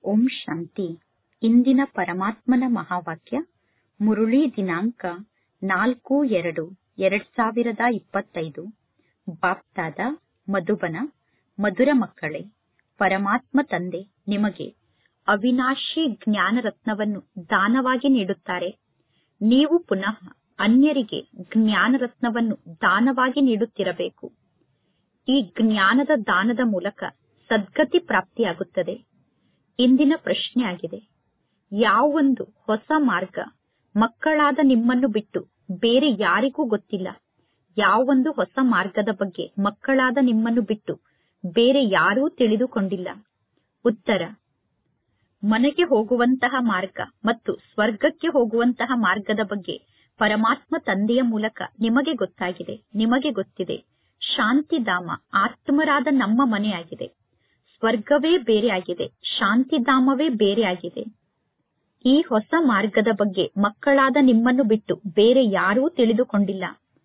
ಓಂ ಶಾಂತಿ ಇಂದಿನ ಪರಮಾತ್ಮನ ಮಹಾವಾಕ್ಯ ಮುರುಳಿ ದಿನಾಂಕ ನಾಲ್ಕು ಎರಡು ಎರಡ್ ಸಾವಿರದ ಇಪ್ಪತ್ತೈದು ಬಾಪ್ತಾದ ಮಧುಬನ ಮಧುರ ಮಕ್ಕಳೇ ಪರಮಾತ್ಮ ತಂದೆ ನಿಮಗೆ ಅವಿನಾಶಿ ಜ್ಞಾನರತ್ನವನ್ನು ದಾನವಾಗಿ ನೀಡುತ್ತಾರೆ ನೀವು ಪುನಃ ಅನ್ಯರಿಗೆ ಜ್ಞಾನರತ್ನವನ್ನು ದಾನವಾಗಿ ನೀಡುತ್ತಿರಬೇಕು ಈ ಜ್ಞಾನದ ದಾನದ ಮೂಲಕ ಸದ್ಗತಿ ಪ್ರಾಪ್ತಿಯಾಗುತ್ತದೆ ಇಂದಿನ ಪ್ರಶ್ನೆಯಾಗಿದೆ ಯಾವೊಂದು ಹೊಸ ಮಾರ್ಗ ಮಕ್ಕಳಾದ ನಿಮ್ಮನ್ನು ಬಿಟ್ಟು ಬೇರೆ ಯಾರಿಗೂ ಗೊತ್ತಿಲ್ಲ ಯಾವೊಂದು ಹೊಸ ಮಾರ್ಗದ ಬಗ್ಗೆ ಮಕ್ಕಳಾದ ನಿಮ್ಮನ್ನು ಬಿಟ್ಟು ಬೇರೆ ಯಾರೂ ತಿಳಿದುಕೊಂಡಿಲ್ಲ ಉತ್ತರ ಮನೆಗೆ ಹೋಗುವಂತಹ ಮಾರ್ಗ ಮತ್ತು ಸ್ವರ್ಗಕ್ಕೆ ಹೋಗುವಂತಹ ಮಾರ್ಗದ ಬಗ್ಗೆ ಪರಮಾತ್ಮ ತಂದೆಯ ಮೂಲಕ ನಿಮಗೆ ಗೊತ್ತಾಗಿದೆ ನಿಮಗೆ ಗೊತ್ತಿದೆ ಶಾಂತಿಧಾಮ ಆತ್ಮರಾದ ನಮ್ಮ ಮನೆಯಾಗಿದೆ ಸ್ವರ್ಗವೇ ಬೇರೆ ಆಗಿದೆ ಶಾಂತಿಧಾಮವೇ ಬೇರೆ ಆಗಿದೆ ಈ ಹೊಸ ಮಾರ್ಗದ ಬಗ್ಗೆ ಮಕ್ಕಳಾದ ನಿಮ್ಮನ್ನು ಬಿಟ್ಟು ಬೇರೆ ಯಾರೂ ತಿಳಿದುಕೊಂಡಿಲ್ಲ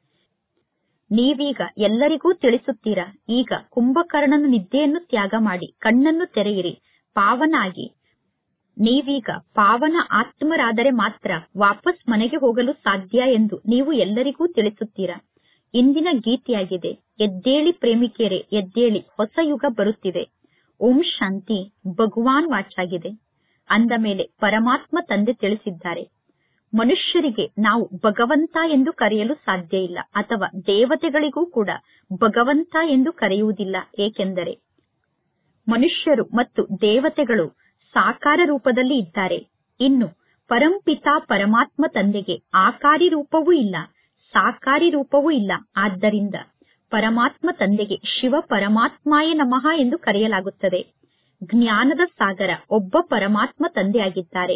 ನೀವೀಗ ಎಲ್ಲರಿಗೂ ತಿಳಿಸುತ್ತೀರಾ ಈಗ ಕುಂಭಕರ್ಣನ ನಿದ್ದೆಯನ್ನು ತ್ಯಾಗ ಮಾಡಿ ಕಣ್ಣನ್ನು ತೆರೆಯಿರಿ ಪಾವನ ಆಗಿ ನೀವೀಗ ಪಾವನ ಆತ್ಮರಾದರೆ ಮಾತ್ರ ವಾಪಸ್ ಮನೆಗೆ ಹೋಗಲು ಸಾಧ್ಯ ಎಂದು ನೀವು ಎಲ್ಲರಿಗೂ ತಿಳಿಸುತ್ತೀರಾ ಇಂದಿನ ಗೀತೆಯಾಗಿದೆ ಎದ್ದೇಳಿ ಪ್ರೇಮಿಕೆಯರೇ ಎದ್ದೇಳಿ ಹೊಸ ಯುಗ ಬರುತ್ತಿದೆ ಓಂ ಶಾಂತಿ ಭಗವಾನ್ ವಾಚಾಗಿದೆ ಅಂದ ಮೇಲೆ ಪರಮಾತ್ಮ ತಂದೆ ತಿಳಿಸಿದ್ದಾರೆ ಮನುಷ್ಯರಿಗೆ ನಾವು ಭಗವಂತ ಎಂದು ಕರೆಯಲು ಸಾಧ್ಯ ಇಲ್ಲ ಅಥವಾ ದೇವತೆಗಳಿಗೂ ಕೂಡ ಭಗವಂತ ಎಂದು ಕರೆಯುವುದಿಲ್ಲ ಏಕೆಂದರೆ ಮನುಷ್ಯರು ಮತ್ತು ದೇವತೆಗಳು ಸಾಕಾರ ರೂಪದಲ್ಲಿ ಇದ್ದಾರೆ ಇನ್ನು ಪರಂಪಿತಾ ಪರಮಾತ್ಮ ತಂದೆಗೆ ಆಕಾರಿ ರೂಪವೂ ಇಲ್ಲ ಸಾಕಾರಿ ರೂಪವೂ ಇಲ್ಲ ಆದ್ದರಿಂದ ಪರಮಾತ್ಮ ತಂದೆಗೆ ಶಿವ ಪರಮಾತ್ಮಾಯ ನಮಃ ಎಂದು ಕರೆಯಲಾಗುತ್ತದೆ ಜ್ಞಾನದ ಸಾಗರ ಒಬ್ಬ ಪರಮಾತ್ಮ ತಂದೆಯಾಗಿದ್ದಾರೆ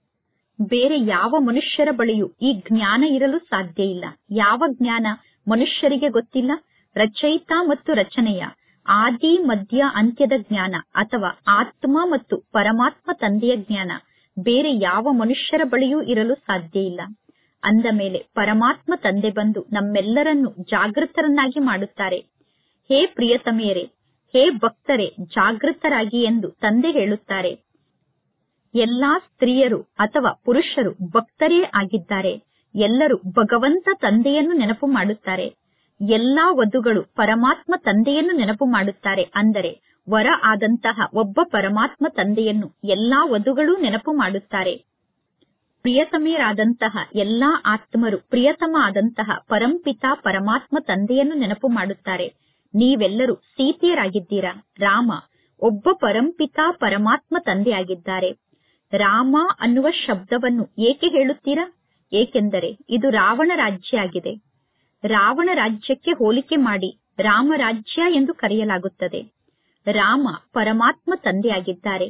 ಬೇರೆ ಯಾವ ಮನುಷ್ಯರ ಬಳಿಯೂ ಈ ಜ್ಞಾನ ಇರಲು ಸಾಧ್ಯ ಇಲ್ಲ ಯಾವ ಜ್ಞಾನ ಮನುಷ್ಯರಿಗೆ ಗೊತ್ತಿಲ್ಲ ರಚಯಿತ ಮತ್ತು ರಚನೆಯ ಆದಿ ಮಧ್ಯ ಅಂತ್ಯದ ಜ್ಞಾನ ಅಥವಾ ಆತ್ಮ ಮತ್ತು ಪರಮಾತ್ಮ ತಂದೆಯ ಜ್ಞಾನ ಬೇರೆ ಯಾವ ಮನುಷ್ಯರ ಬಳಿಯೂ ಇರಲು ಸಾಧ್ಯ ಇಲ್ಲ ಅಂದ ಮೇಲೆ ಪರಮಾತ್ಮ ತಂದೆ ಬಂದು ನಮ್ಮೆಲ್ಲರನ್ನು ಜಾಗೃತರನ್ನಾಗಿ ಮಾಡುತ್ತಾರೆ ಹೇ ಪ್ರಿಯತಮೆಯರೇ ಹೇ ಭಕ್ತರೇ ಜಾಗೃತರಾಗಿ ಎಂದು ತಂದೆ ಹೇಳುತ್ತಾರೆ ಎಲ್ಲಾ ಸ್ತ್ರೀಯರು ಅಥವಾ ಪುರುಷರು ಭಕ್ತರೇ ಆಗಿದ್ದಾರೆ ಎಲ್ಲರೂ ಭಗವಂತ ತಂದೆಯನ್ನು ನೆನಪು ಮಾಡುತ್ತಾರೆ ಎಲ್ಲಾ ವಧುಗಳು ಪರಮಾತ್ಮ ತಂದೆಯನ್ನು ನೆನಪು ಮಾಡುತ್ತಾರೆ ಅಂದರೆ ವರ ಆದಂತಹ ಒಬ್ಬ ಪರಮಾತ್ಮ ತಂದೆಯನ್ನು ಎಲ್ಲಾ ವಧುಗಳು ನೆನಪು ಮಾಡುತ್ತಾರೆ ಪ್ರಿಯತಮೆಯರಾದಂತಹ ಎಲ್ಲಾ ಆತ್ಮರು ಪ್ರಿಯತಮ ಆದಂತಹ ಪರಂಪಿತಾ ಪರಮಾತ್ಮ ತಂದೆಯನ್ನು ನೆನಪು ಮಾಡುತ್ತಾರೆ ನೀವೆಲ್ಲರೂ ಸೀತೆಯರಾಗಿದ್ದೀರಾ ರಾಮ ಒಬ್ಬ ಪರಂಪಿತಾ ಪರಮಾತ್ಮ ತಂದೆಯಾಗಿದ್ದಾರೆ ರಾಮ ಅನ್ನುವ ಶಬ್ದವನ್ನು ಏಕೆ ಹೇಳುತ್ತೀರಾ ಏಕೆಂದರೆ ಇದು ರಾವಣ ರಾಜ್ಯ ಆಗಿದೆ ರಾವಣ ರಾಜ್ಯಕ್ಕೆ ಹೋಲಿಕೆ ಮಾಡಿ ರಾಮರಾಜ್ಯ ಎಂದು ಕರೆಯಲಾಗುತ್ತದೆ ರಾಮ ಪರಮಾತ್ಮ ತಂದೆಯಾಗಿದ್ದಾರೆ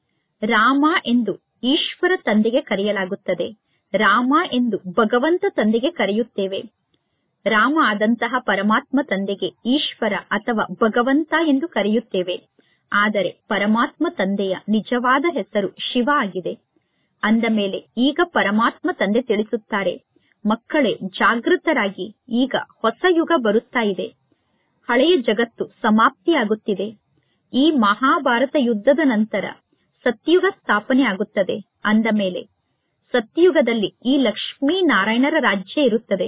ರಾಮ ಎಂದು ಈಶ್ವರ ತಂದೆಗೆ ಕರೆಯಲಾಗುತ್ತದೆ ರಾಮ ಎಂದು ಭಗವಂತ ತಂದೆಗೆ ಕರೆಯುತ್ತೇವೆ ರಾಮ ಆದಂತಹ ಪರಮಾತ್ಮ ತಂದೆಗೆ ಈಶ್ವರ ಅಥವಾ ಭಗವಂತ ಎಂದು ಕರೆಯುತ್ತೇವೆ ಆದರೆ ಪರಮಾತ್ಮ ತಂದೆಯ ನಿಜವಾದ ಹೆಸರು ಶಿವ ಆಗಿದೆ ಅಂದ ಮೇಲೆ ಈಗ ಪರಮಾತ್ಮ ತಂದೆ ತಿಳಿಸುತ್ತಾರೆ ಮಕ್ಕಳೇ ಜಾಗೃತರಾಗಿ ಈಗ ಹೊಸ ಯುಗ ಬರುತ್ತಾ ಇದೆ ಹಳೆಯ ಜಗತ್ತು ಸಮಾಪ್ತಿಯಾಗುತ್ತಿದೆ ಈ ಮಹಾಭಾರತ ಯುದ್ಧದ ನಂತರ ಸತ್ಯುಗ ಸ್ಥಾಪನೆ ಆಗುತ್ತದೆ ಅಂದ ಮೇಲೆ ಸತ್ಯುಗದಲ್ಲಿ ಈ ಲಕ್ಷ್ಮೀ ನಾರಾಯಣರ ರಾಜ್ಯ ಇರುತ್ತದೆ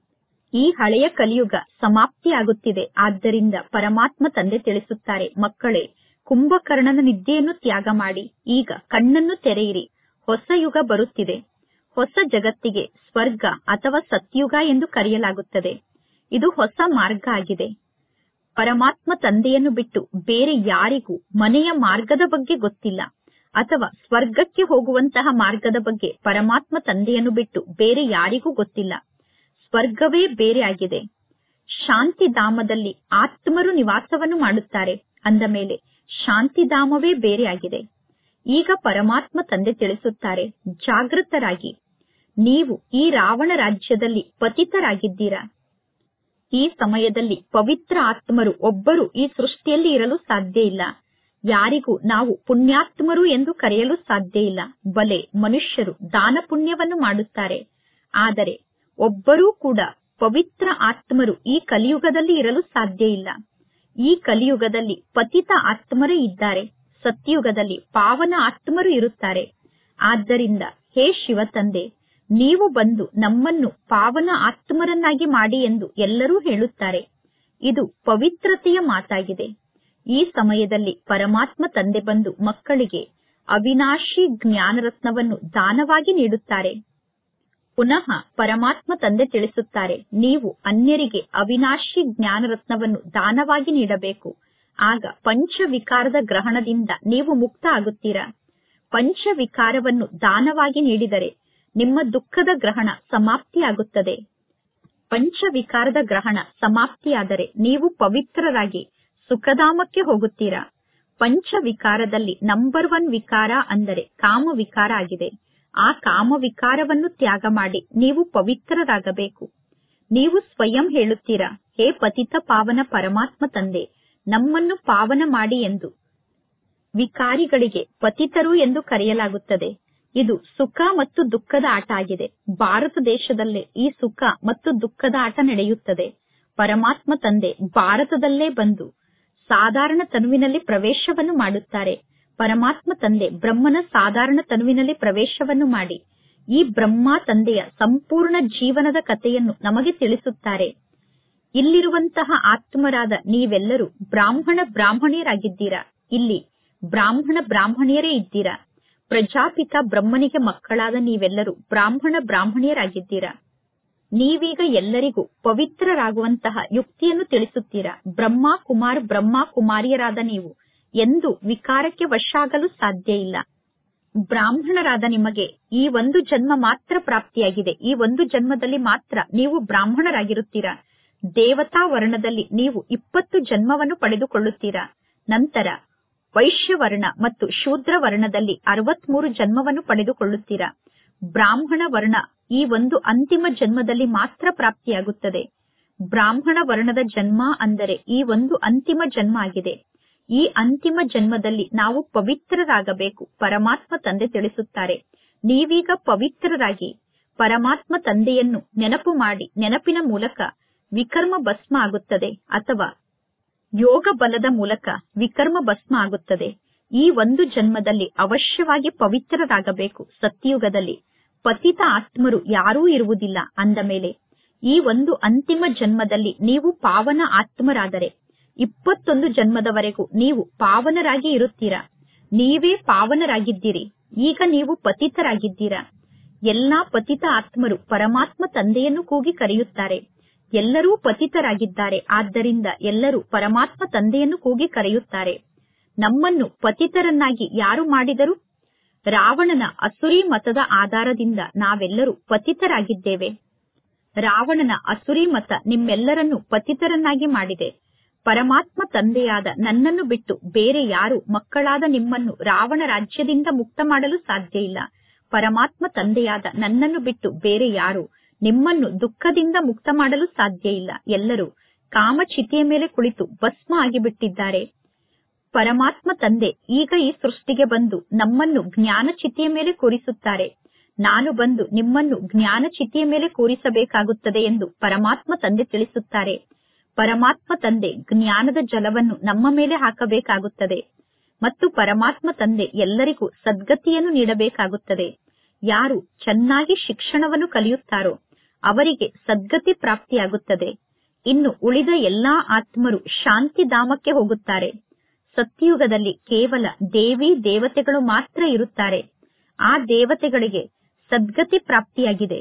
ಈ ಹಳೆಯ ಕಲಿಯುಗ ಸಮಾಪ್ತಿಯಾಗುತ್ತಿದೆ ಆದ್ದರಿಂದ ಪರಮಾತ್ಮ ತಂದೆ ತಿಳಿಸುತ್ತಾರೆ ಮಕ್ಕಳೇ ಕುಂಭಕರ್ಣನ ನಿದ್ದೆಯನ್ನು ತ್ಯಾಗ ಮಾಡಿ ಈಗ ಕಣ್ಣನ್ನು ತೆರೆಯಿರಿ ಹೊಸ ಯುಗ ಬರುತ್ತಿದೆ ಹೊಸ ಜಗತ್ತಿಗೆ ಸ್ವರ್ಗ ಅಥವಾ ಸತ್ಯುಗ ಎಂದು ಕರೆಯಲಾಗುತ್ತದೆ ಇದು ಹೊಸ ಮಾರ್ಗ ಆಗಿದೆ ಪರಮಾತ್ಮ ತಂದೆಯನ್ನು ಬಿಟ್ಟು ಬೇರೆ ಯಾರಿಗೂ ಮನೆಯ ಮಾರ್ಗದ ಬಗ್ಗೆ ಗೊತ್ತಿಲ್ಲ ಅಥವಾ ಸ್ವರ್ಗಕ್ಕೆ ಹೋಗುವಂತಹ ಮಾರ್ಗದ ಬಗ್ಗೆ ಪರಮಾತ್ಮ ತಂದೆಯನ್ನು ಬಿಟ್ಟು ಬೇರೆ ಯಾರಿಗೂ ಗೊತ್ತಿಲ್ಲ ಸ್ವರ್ಗವೇ ಬೇರೆ ಆಗಿದೆ ಶಾಂತಿಧಾಮದಲ್ಲಿ ಆತ್ಮರು ನಿವಾಸವನ್ನು ಮಾಡುತ್ತಾರೆ ಅಂದ ಮೇಲೆ ಶಾಂತಿಧಾಮವೇ ಬೇರೆ ಆಗಿದೆ ಈಗ ಪರಮಾತ್ಮ ತಂದೆ ತಿಳಿಸುತ್ತಾರೆ ಜಾಗೃತರಾಗಿ ನೀವು ಈ ರಾವಣ ರಾಜ್ಯದಲ್ಲಿ ಪತಿತರಾಗಿದ್ದೀರಾ ಈ ಸಮಯದಲ್ಲಿ ಪವಿತ್ರ ಆತ್ಮರು ಒಬ್ಬರು ಈ ಸೃಷ್ಟಿಯಲ್ಲಿ ಇರಲು ಸಾಧ್ಯ ಇಲ್ಲ ಯಾರಿಗೂ ನಾವು ಪುಣ್ಯಾತ್ಮರು ಎಂದು ಕರೆಯಲು ಸಾಧ್ಯ ಇಲ್ಲ ಬಲೆ ಮನುಷ್ಯರು ದಾನ ಪುಣ್ಯವನ್ನು ಮಾಡುತ್ತಾರೆ ಆದರೆ ಒಬ್ಬರೂ ಕೂಡ ಪವಿತ್ರ ಆತ್ಮರು ಈ ಕಲಿಯುಗದಲ್ಲಿ ಇರಲು ಸಾಧ್ಯ ಇಲ್ಲ ಈ ಕಲಿಯುಗದಲ್ಲಿ ಪತಿತ ಆತ್ಮರೇ ಇದ್ದಾರೆ ಸತ್ಯುಗದಲ್ಲಿ ಪಾವನ ಆತ್ಮರು ಇರುತ್ತಾರೆ ಆದ್ದರಿಂದ ಹೇ ಶಿವ ತಂದೆ ನೀವು ಬಂದು ನಮ್ಮನ್ನು ಪಾವನ ಆತ್ಮರನ್ನಾಗಿ ಮಾಡಿ ಎಂದು ಎಲ್ಲರೂ ಹೇಳುತ್ತಾರೆ ಇದು ಪವಿತ್ರತೆಯ ಮಾತಾಗಿದೆ ಈ ಸಮಯದಲ್ಲಿ ಪರಮಾತ್ಮ ತಂದೆ ಬಂದು ಮಕ್ಕಳಿಗೆ ಅವಿನಾಶಿ ಜ್ಞಾನರತ್ನವನ್ನು ದಾನವಾಗಿ ನೀಡುತ್ತಾರೆ ಪುನಃ ಪರಮಾತ್ಮ ತಂದೆ ತಿಳಿಸುತ್ತಾರೆ ನೀವು ಅನ್ಯರಿಗೆ ಅವಿನಾಶಿ ಜ್ಞಾನರತ್ನವನ್ನು ದಾನವಾಗಿ ನೀಡಬೇಕು ಆಗ ಪಂಚವಿಕಾರದ ಗ್ರಹಣದಿಂದ ನೀವು ಮುಕ್ತ ಆಗುತ್ತೀರಾ ಪಂಚವಿಕಾರವನ್ನು ದಾನವಾಗಿ ನೀಡಿದರೆ ನಿಮ್ಮ ದುಃಖದ ಗ್ರಹಣ ಸಮಾಪ್ತಿಯಾಗುತ್ತದೆ ಪಂಚವಿಕಾರದ ಗ್ರಹಣ ಸಮಾಪ್ತಿಯಾದರೆ ನೀವು ಪವಿತ್ರರಾಗಿ ಸುಖಧಾಮಕ್ಕೆ ಹೋಗುತ್ತೀರಾ ಪಂಚವಿಕಾರದಲ್ಲಿ ನಂಬರ್ ಒನ್ ವಿಕಾರ ಅಂದರೆ ಕಾಮ ವಿಕಾರ ಆಗಿದೆ ಆ ಕಾಮ ವಿಕಾರವನ್ನು ತ್ಯಾಗ ಮಾಡಿ ನೀವು ಪವಿತ್ರರಾಗಬೇಕು ನೀವು ಸ್ವಯಂ ಹೇಳುತ್ತೀರಾ ಹೇ ಪತಿತ ಪಾವನ ಪರಮಾತ್ಮ ತಂದೆ ನಮ್ಮನ್ನು ಪಾವನ ಮಾಡಿ ಎಂದು ವಿಕಾರಿಗಳಿಗೆ ಪತಿತರು ಎಂದು ಕರೆಯಲಾಗುತ್ತದೆ ಇದು ಸುಖ ಮತ್ತು ದುಃಖದ ಆಟ ಆಗಿದೆ ಭಾರತ ದೇಶದಲ್ಲೇ ಈ ಸುಖ ಮತ್ತು ದುಃಖದ ಆಟ ನಡೆಯುತ್ತದೆ ಪರಮಾತ್ಮ ತಂದೆ ಭಾರತದಲ್ಲೇ ಬಂದು ಸಾಧಾರಣ ತನುವಿನಲ್ಲಿ ಪ್ರವೇಶವನ್ನು ಮಾಡುತ್ತಾರೆ ಪರಮಾತ್ಮ ತಂದೆ ಬ್ರಹ್ಮನ ಸಾಧಾರಣ ತನುವಿನಲ್ಲಿ ಪ್ರವೇಶವನ್ನು ಮಾಡಿ ಈ ಬ್ರಹ್ಮ ತಂದೆಯ ಸಂಪೂರ್ಣ ಜೀವನದ ಕಥೆಯನ್ನು ನಮಗೆ ತಿಳಿಸುತ್ತಾರೆ ಇಲ್ಲಿರುವಂತಹ ಆತ್ಮರಾದ ನೀವೆಲ್ಲರೂ ಬ್ರಾಹ್ಮಣ ಬ್ರಾಹ್ಮಣಿಯರಾಗಿದ್ದೀರಾ ಇಲ್ಲಿ ಬ್ರಾಹ್ಮಣ ಬ್ರಾಹ್ಮಣಿಯರೇ ಇದ್ದೀರಾ ಪ್ರಜಾಪಿತ ಬ್ರಹ್ಮನಿಗೆ ಮಕ್ಕಳಾದ ನೀವೆಲ್ಲರೂ ಬ್ರಾಹ್ಮಣ ಬ್ರಾಹ್ಮಣಿಯರಾಗಿದ್ದೀರಾ ನೀವೀಗ ಎಲ್ಲರಿಗೂ ಪವಿತ್ರರಾಗುವಂತಹ ಯುಕ್ತಿಯನ್ನು ತಿಳಿಸುತ್ತೀರಾ ಬ್ರಹ್ಮ ಕುಮಾರ್ ಬ್ರಹ್ಮ ಕುಮಾರಿಯರಾದ ನೀವು ಎಂದು ವಿಕಾರಕ್ಕೆ ವಶ ಆಗಲು ಸಾಧ್ಯ ಇಲ್ಲ ಬ್ರಾಹ್ಮಣರಾದ ನಿಮಗೆ ಈ ಒಂದು ಜನ್ಮ ಮಾತ್ರ ಪ್ರಾಪ್ತಿಯಾಗಿದೆ ಈ ಒಂದು ಜನ್ಮದಲ್ಲಿ ಮಾತ್ರ ನೀವು ಬ್ರಾಹ್ಮಣರಾಗಿರುತ್ತೀರಾ ದೇವತಾ ವರ್ಣದಲ್ಲಿ ನೀವು ಇಪ್ಪತ್ತು ಜನ್ಮವನ್ನು ಪಡೆದುಕೊಳ್ಳುತ್ತೀರಾ ನಂತರ ವೈಶ್ಯವರ್ಣ ಮತ್ತು ಶೂದ್ರ ವರ್ಣದಲ್ಲಿ ಅರವತ್ಮೂರು ಜನ್ಮವನ್ನು ಪಡೆದುಕೊಳ್ಳುತ್ತೀರಾ ಬ್ರಾಹ್ಮಣ ವರ್ಣ ಈ ಒಂದು ಅಂತಿಮ ಜನ್ಮದಲ್ಲಿ ಮಾತ್ರ ಪ್ರಾಪ್ತಿಯಾಗುತ್ತದೆ ಬ್ರಾಹ್ಮಣ ವರ್ಣದ ಜನ್ಮ ಅಂದರೆ ಈ ಒಂದು ಅಂತಿಮ ಜನ್ಮ ಆಗಿದೆ ಈ ಅಂತಿಮ ಜನ್ಮದಲ್ಲಿ ನಾವು ಪವಿತ್ರರಾಗಬೇಕು ಪರಮಾತ್ಮ ತಂದೆ ತಿಳಿಸುತ್ತಾರೆ ನೀವೀಗ ಪವಿತ್ರರಾಗಿ ಪರಮಾತ್ಮ ತಂದೆಯನ್ನು ನೆನಪು ಮಾಡಿ ನೆನಪಿನ ಮೂಲಕ ವಿಕರ್ಮ ಭಸ್ಮ ಆಗುತ್ತದೆ ಅಥವಾ ಯೋಗ ಬಲದ ಮೂಲಕ ವಿಕರ್ಮ ಭಸ್ಮ ಆಗುತ್ತದೆ ಈ ಒಂದು ಜನ್ಮದಲ್ಲಿ ಅವಶ್ಯವಾಗಿ ಪವಿತ್ರರಾಗಬೇಕು ಸತ್ಯಯುಗದಲ್ಲಿ ಪತಿತ ಆತ್ಮರು ಯಾರೂ ಇರುವುದಿಲ್ಲ ಅಂದ ಮೇಲೆ ಈ ಒಂದು ಅಂತಿಮ ಜನ್ಮದಲ್ಲಿ ನೀವು ಪಾವನ ಆತ್ಮರಾದರೆ ಇಪ್ಪತ್ತೊಂದು ಜನ್ಮದವರೆಗೂ ನೀವು ಪಾವನರಾಗಿ ಇರುತ್ತೀರಾ ನೀವೇ ಪಾವನರಾಗಿದ್ದೀರಿ ಈಗ ನೀವು ಪತಿತರಾಗಿದ್ದೀರಾ ಎಲ್ಲಾ ಪತಿತ ಆತ್ಮರು ಪರಮಾತ್ಮ ತಂದೆಯನ್ನು ಕೂಗಿ ಕರೆಯುತ್ತಾರೆ ಎಲ್ಲರೂ ಪತಿತರಾಗಿದ್ದಾರೆ ಆದ್ದರಿಂದ ಎಲ್ಲರೂ ಪರಮಾತ್ಮ ತಂದೆಯನ್ನು ಕೂಗಿ ಕರೆಯುತ್ತಾರೆ ನಮ್ಮನ್ನು ಪತಿತರನ್ನಾಗಿ ಯಾರು ಮಾಡಿದರು ರಾವಣನ ಅಸುರಿ ಮತದ ಆಧಾರದಿಂದ ನಾವೆಲ್ಲರೂ ಪತಿತರಾಗಿದ್ದೇವೆ ರಾವಣನ ಅಸುರಿ ಮತ ನಿಮ್ಮೆಲ್ಲರನ್ನು ಪತಿತರನ್ನಾಗಿ ಮಾಡಿದೆ ಪರಮಾತ್ಮ ತಂದೆಯಾದ ನನ್ನನ್ನು ಬಿಟ್ಟು ಬೇರೆ ಯಾರು ಮಕ್ಕಳಾದ ನಿಮ್ಮನ್ನು ರಾವಣ ರಾಜ್ಯದಿಂದ ಮುಕ್ತ ಮಾಡಲು ಸಾಧ್ಯ ಇಲ್ಲ ಪರಮಾತ್ಮ ತಂದೆಯಾದ ನನ್ನನ್ನು ಬಿಟ್ಟು ಬೇರೆ ಯಾರು ನಿಮ್ಮನ್ನು ದುಃಖದಿಂದ ಮುಕ್ತ ಮಾಡಲು ಸಾಧ್ಯ ಇಲ್ಲ ಎಲ್ಲರೂ ಕಾಮಚಿತೆಯ ಮೇಲೆ ಕುಳಿತು ಭಸ್ಮ ಆಗಿಬಿಟ್ಟಿದ್ದಾರೆ ಪರಮಾತ್ಮ ತಂದೆ ಈಗ ಈ ಸೃಷ್ಟಿಗೆ ಬಂದು ನಮ್ಮನ್ನು ಜ್ಞಾನ ಚಿತೆಯ ಮೇಲೆ ಕೂರಿಸುತ್ತಾರೆ ನಾನು ಬಂದು ನಿಮ್ಮನ್ನು ಜ್ಞಾನ ಚಿತೆಯ ಮೇಲೆ ಕೂರಿಸಬೇಕಾಗುತ್ತದೆ ಎಂದು ಪರಮಾತ್ಮ ತಂದೆ ತಿಳಿಸುತ್ತಾರೆ ಪರಮಾತ್ಮ ತಂದೆ ಜ್ಞಾನದ ಜಲವನ್ನು ನಮ್ಮ ಮೇಲೆ ಹಾಕಬೇಕಾಗುತ್ತದೆ ಮತ್ತು ಪರಮಾತ್ಮ ತಂದೆ ಎಲ್ಲರಿಗೂ ಸದ್ಗತಿಯನ್ನು ನೀಡಬೇಕಾಗುತ್ತದೆ ಯಾರು ಚೆನ್ನಾಗಿ ಶಿಕ್ಷಣವನ್ನು ಕಲಿಯುತ್ತಾರೋ ಅವರಿಗೆ ಸದ್ಗತಿ ಪ್ರಾಪ್ತಿಯಾಗುತ್ತದೆ ಇನ್ನು ಉಳಿದ ಎಲ್ಲಾ ಆತ್ಮರು ಶಾಂತಿಧಾಮಕ್ಕೆ ಹೋಗುತ್ತಾರೆ ಸತ್ಯಯುಗದಲ್ಲಿ ಕೇವಲ ದೇವಿ ದೇವತೆಗಳು ಮಾತ್ರ ಇರುತ್ತಾರೆ ಆ ದೇವತೆಗಳಿಗೆ ಸದ್ಗತಿ ಪ್ರಾಪ್ತಿಯಾಗಿದೆ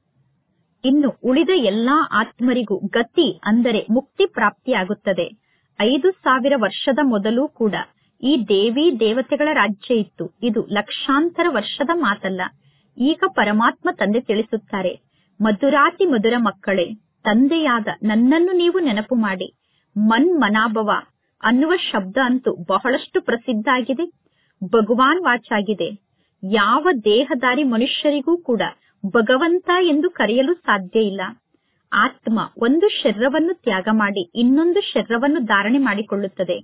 ಇನ್ನು ಉಳಿದ ಎಲ್ಲಾ ಆತ್ಮರಿಗೂ ಗತಿ ಅಂದರೆ ಮುಕ್ತಿ ಪ್ರಾಪ್ತಿಯಾಗುತ್ತದೆ ಐದು ಸಾವಿರ ವರ್ಷದ ಮೊದಲು ಕೂಡ ಈ ದೇವಿ ದೇವತೆಗಳ ರಾಜ್ಯ ಇತ್ತು ಇದು ಲಕ್ಷಾಂತರ ವರ್ಷದ ಮಾತಲ್ಲ ಈಗ ಪರಮಾತ್ಮ ತಂದೆ ತಿಳಿಸುತ್ತಾರೆ ಮಧುರಾತಿ ಮಧುರ ಮಕ್ಕಳೇ ತಂದೆಯಾದ ನನ್ನನ್ನು ನೀವು ನೆನಪು ಮಾಡಿ ಮನ್ ಮನಾಭವ ಅನ್ನುವ ಶಬ್ದ ಅಂತೂ ಬಹಳಷ್ಟು ಪ್ರಸಿದ್ಧ ಆಗಿದೆ ಭಗವಾನ್ ವಾಚಾಗಿದೆ ಯಾವ ದೇಹದಾರಿ ಮನುಷ್ಯರಿಗೂ ಕೂಡ ಭಗವಂತ ಎಂದು ಕರೆಯಲು ಸಾಧ್ಯ ಇಲ್ಲ ಆತ್ಮ ಒಂದು ಶರೀರವನ್ನು ತ್ಯಾಗ ಮಾಡಿ ಇನ್ನೊಂದು ಶರೀರವನ್ನು ಧಾರಣೆ ಮಾಡಿಕೊಳ್ಳುತ್ತದೆ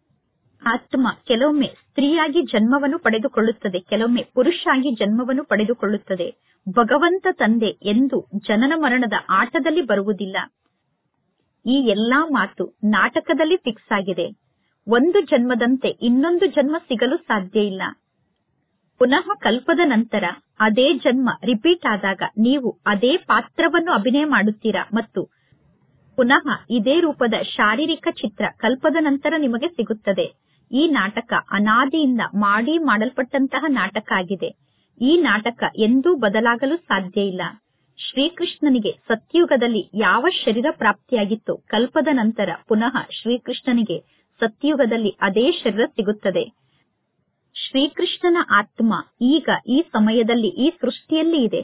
ಆತ್ಮ ಕೆಲವೊಮ್ಮೆ ಸ್ತ್ರೀಯಾಗಿ ಜನ್ಮವನ್ನು ಪಡೆದುಕೊಳ್ಳುತ್ತದೆ ಕೆಲವೊಮ್ಮೆ ಪುರುಷ ಆಗಿ ಜನ್ಮವನ್ನು ಪಡೆದುಕೊಳ್ಳುತ್ತದೆ ಭಗವಂತ ತಂದೆ ಎಂದು ಜನನ ಮರಣದ ಆಟದಲ್ಲಿ ಬರುವುದಿಲ್ಲ ಈ ಎಲ್ಲಾ ಮಾತು ನಾಟಕದಲ್ಲಿ ಫಿಕ್ಸ್ ಆಗಿದೆ ಒಂದು ಜನ್ಮದಂತೆ ಇನ್ನೊಂದು ಜನ್ಮ ಸಿಗಲು ಸಾಧ್ಯ ಇಲ್ಲ ಪುನಃ ಕಲ್ಪದ ನಂತರ ಅದೇ ಜನ್ಮ ರಿಪೀಟ್ ಆದಾಗ ನೀವು ಅದೇ ಪಾತ್ರವನ್ನು ಅಭಿನಯ ಮಾಡುತ್ತೀರಾ ಮತ್ತು ಪುನಃ ಇದೇ ರೂಪದ ಶಾರೀರಿಕ ಚಿತ್ರ ಕಲ್ಪದ ನಂತರ ನಿಮಗೆ ಸಿಗುತ್ತದೆ ಈ ನಾಟಕ ಅನಾದಿಯಿಂದ ಮಾಡಿ ಮಾಡಲ್ಪಟ್ಟಂತಹ ನಾಟಕ ಆಗಿದೆ ಈ ನಾಟಕ ಎಂದೂ ಬದಲಾಗಲು ಸಾಧ್ಯ ಇಲ್ಲ ಶ್ರೀಕೃಷ್ಣನಿಗೆ ಸತ್ಯುಗದಲ್ಲಿ ಯಾವ ಶರೀರ ಪ್ರಾಪ್ತಿಯಾಗಿತ್ತೋ ಕಲ್ಪದ ನಂತರ ಪುನಃ ಶ್ರೀಕೃಷ್ಣನಿಗೆ ಸತ್ಯುಗದಲ್ಲಿ ಅದೇ ಶರೀರ ಸಿಗುತ್ತದೆ ಶ್ರೀಕೃಷ್ಣನ ಆತ್ಮ ಈಗ ಈ ಸಮಯದಲ್ಲಿ ಈ ಸೃಷ್ಟಿಯಲ್ಲಿ ಇದೆ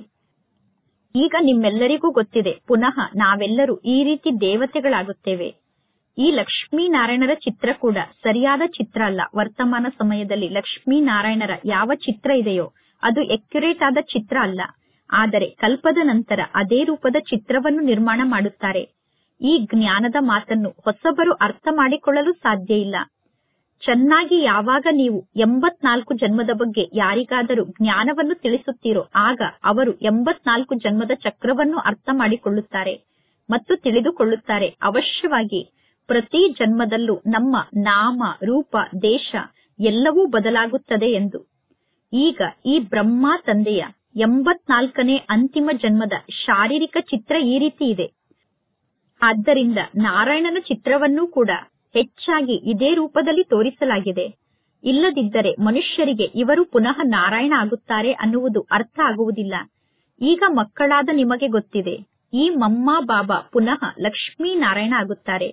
ಈಗ ನಿಮ್ಮೆಲ್ಲರಿಗೂ ಗೊತ್ತಿದೆ ಪುನಃ ನಾವೆಲ್ಲರೂ ಈ ರೀತಿ ದೇವತೆಗಳಾಗುತ್ತೇವೆ ಈ ಲಕ್ಷ್ಮೀನಾರಾಯಣರ ಚಿತ್ರ ಕೂಡ ಸರಿಯಾದ ಚಿತ್ರ ಅಲ್ಲ ವರ್ತಮಾನ ಸಮಯದಲ್ಲಿ ಲಕ್ಷ್ಮೀನಾರಾಯಣರ ಯಾವ ಚಿತ್ರ ಇದೆಯೋ ಅದು ಎಕ್ಯುರೇಟ್ ಆದ ಚಿತ್ರ ಅಲ್ಲ ಆದರೆ ಕಲ್ಪದ ನಂತರ ಅದೇ ರೂಪದ ಚಿತ್ರವನ್ನು ನಿರ್ಮಾಣ ಮಾಡುತ್ತಾರೆ ಈ ಜ್ಞಾನದ ಮಾತನ್ನು ಹೊಸಬರು ಅರ್ಥ ಮಾಡಿಕೊಳ್ಳಲು ಸಾಧ್ಯ ಇಲ್ಲ ಚೆನ್ನಾಗಿ ಯಾವಾಗ ನೀವು ಎಂಬತ್ನಾಲ್ಕು ಜನ್ಮದ ಬಗ್ಗೆ ಯಾರಿಗಾದರೂ ಜ್ಞಾನವನ್ನು ತಿಳಿಸುತ್ತೀರೋ ಆಗ ಅವರು ಎಂಬತ್ನಾಲ್ಕು ಜನ್ಮದ ಚಕ್ರವನ್ನು ಅರ್ಥ ಮಾಡಿಕೊಳ್ಳುತ್ತಾರೆ ಮತ್ತು ತಿಳಿದುಕೊಳ್ಳುತ್ತಾರೆ ಅವಶ್ಯವಾಗಿ ಪ್ರತಿ ಜನ್ಮದಲ್ಲೂ ನಮ್ಮ ನಾಮ ರೂಪ ದೇಶ ಎಲ್ಲವೂ ಬದಲಾಗುತ್ತದೆ ಎಂದು ಈಗ ಈ ಬ್ರಹ್ಮ ತಂದೆಯ ಎಂಬತ್ನಾಲ್ಕನೇ ಅಂತಿಮ ಜನ್ಮದ ಶಾರೀರಿಕ ಚಿತ್ರ ಈ ರೀತಿ ಇದೆ ಆದ್ದರಿಂದ ನಾರಾಯಣನ ಚಿತ್ರವನ್ನೂ ಕೂಡ ಹೆಚ್ಚಾಗಿ ಇದೇ ರೂಪದಲ್ಲಿ ತೋರಿಸಲಾಗಿದೆ ಇಲ್ಲದಿದ್ದರೆ ಮನುಷ್ಯರಿಗೆ ಇವರು ಪುನಃ ನಾರಾಯಣ ಆಗುತ್ತಾರೆ ಅನ್ನುವುದು ಅರ್ಥ ಆಗುವುದಿಲ್ಲ ಈಗ ಮಕ್ಕಳಾದ ನಿಮಗೆ ಗೊತ್ತಿದೆ ಈ ಮಮ್ಮ ಬಾಬಾ ಪುನಃ ಲಕ್ಷ್ಮೀ ನಾರಾಯಣ ಆಗುತ್ತಾರೆ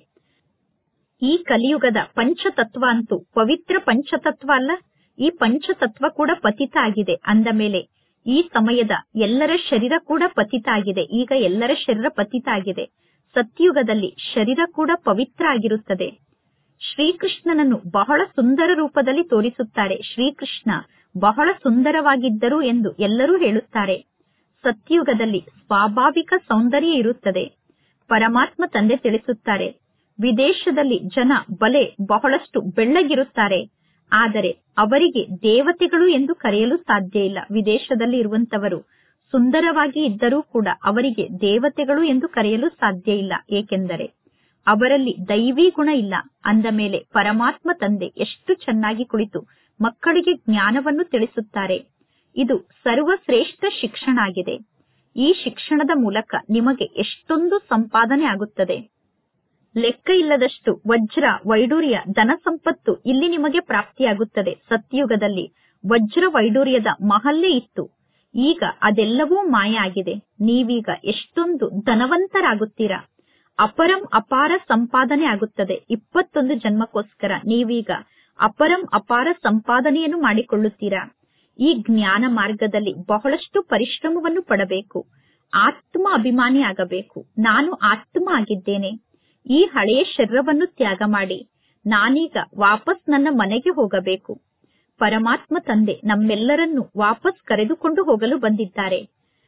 ಈ ಕಲಿಯುಗದ ಪಂಚತತ್ವ ಅಂತೂ ಪವಿತ್ರ ಪಂಚತತ್ವ ಅಲ್ಲ ಈ ಪಂಚತತ್ವ ಕೂಡ ಪತಿತ ಆಗಿದೆ ಅಂದ ಮೇಲೆ ಈ ಸಮಯದ ಎಲ್ಲರ ಶರೀರ ಕೂಡ ಪತಿತ ಆಗಿದೆ ಈಗ ಎಲ್ಲರ ಶರೀರ ಪತಿತ ಆಗಿದೆ ಸತ್ಯುಗದಲ್ಲಿ ಶರೀರ ಕೂಡ ಪವಿತ್ರ ಆಗಿರುತ್ತದೆ ಶ್ರೀಕೃಷ್ಣನನ್ನು ಬಹಳ ಸುಂದರ ರೂಪದಲ್ಲಿ ತೋರಿಸುತ್ತಾರೆ ಶ್ರೀಕೃಷ್ಣ ಬಹಳ ಸುಂದರವಾಗಿದ್ದರು ಎಂದು ಎಲ್ಲರೂ ಹೇಳುತ್ತಾರೆ ಸತ್ಯುಗದಲ್ಲಿ ಸ್ವಾಭಾವಿಕ ಸೌಂದರ್ಯ ಇರುತ್ತದೆ ಪರಮಾತ್ಮ ತಂದೆ ತಿಳಿಸುತ್ತಾರೆ ವಿದೇಶದಲ್ಲಿ ಜನ ಬಲೆ ಬಹಳಷ್ಟು ಬೆಳ್ಳಗಿರುತ್ತಾರೆ ಆದರೆ ಅವರಿಗೆ ದೇವತೆಗಳು ಎಂದು ಕರೆಯಲು ಸಾಧ್ಯ ಇಲ್ಲ ವಿದೇಶದಲ್ಲಿ ಇರುವಂತವರು ಸುಂದರವಾಗಿ ಇದ್ದರೂ ಕೂಡ ಅವರಿಗೆ ದೇವತೆಗಳು ಎಂದು ಕರೆಯಲು ಸಾಧ್ಯ ಇಲ್ಲ ಏಕೆಂದರೆ ಅವರಲ್ಲಿ ದೈವಿ ಗುಣ ಇಲ್ಲ ಅಂದ ಮೇಲೆ ಪರಮಾತ್ಮ ತಂದೆ ಎಷ್ಟು ಚೆನ್ನಾಗಿ ಕುಳಿತು ಮಕ್ಕಳಿಗೆ ಜ್ಞಾನವನ್ನು ತಿಳಿಸುತ್ತಾರೆ ಇದು ಸರ್ವಶ್ರೇಷ್ಠ ಶಿಕ್ಷಣ ಆಗಿದೆ ಈ ಶಿಕ್ಷಣದ ಮೂಲಕ ನಿಮಗೆ ಎಷ್ಟೊಂದು ಸಂಪಾದನೆ ಆಗುತ್ತದೆ ಲೆಕ್ಕ ಇಲ್ಲದಷ್ಟು ವಜ್ರ ವೈಡೂರ್ಯ ಧನ ಸಂಪತ್ತು ಇಲ್ಲಿ ನಿಮಗೆ ಪ್ರಾಪ್ತಿಯಾಗುತ್ತದೆ ಸತ್ಯುಗದಲ್ಲಿ ವಜ್ರ ವೈಡೂರ್ಯದ ಮಹಲ್ಲೇ ಇತ್ತು ಈಗ ಅದೆಲ್ಲವೂ ಮಾಯ ಆಗಿದೆ ನೀವೀಗ ಎಷ್ಟೊಂದು ಧನವಂತರಾಗುತ್ತೀರಾ ಅಪರಂ ಅಪಾರ ಸಂಪಾದನೆ ಆಗುತ್ತದೆ ಇಪ್ಪತ್ತೊಂದು ಜನ್ಮಕ್ಕೋಸ್ಕರ ನೀವೀಗ ಅಪರಂ ಅಪಾರ ಸಂಪಾದನೆಯನ್ನು ಮಾಡಿಕೊಳ್ಳುತ್ತೀರಾ ಈ ಜ್ಞಾನ ಮಾರ್ಗದಲ್ಲಿ ಬಹಳಷ್ಟು ಪರಿಶ್ರಮವನ್ನು ಪಡಬೇಕು ಆತ್ಮ ಅಭಿಮಾನಿ ಆಗಬೇಕು ನಾನು ಆತ್ಮ ಆಗಿದ್ದೇನೆ ಈ ಹಳೆಯ ಶರೀರವನ್ನು ತ್ಯಾಗ ಮಾಡಿ ನಾನೀಗ ವಾಪಸ್ ನನ್ನ ಮನೆಗೆ ಹೋಗಬೇಕು ಪರಮಾತ್ಮ ತಂದೆ ನಮ್ಮೆಲ್ಲರನ್ನು ವಾಪಸ್ ಕರೆದುಕೊಂಡು ಹೋಗಲು ಬಂದಿದ್ದಾರೆ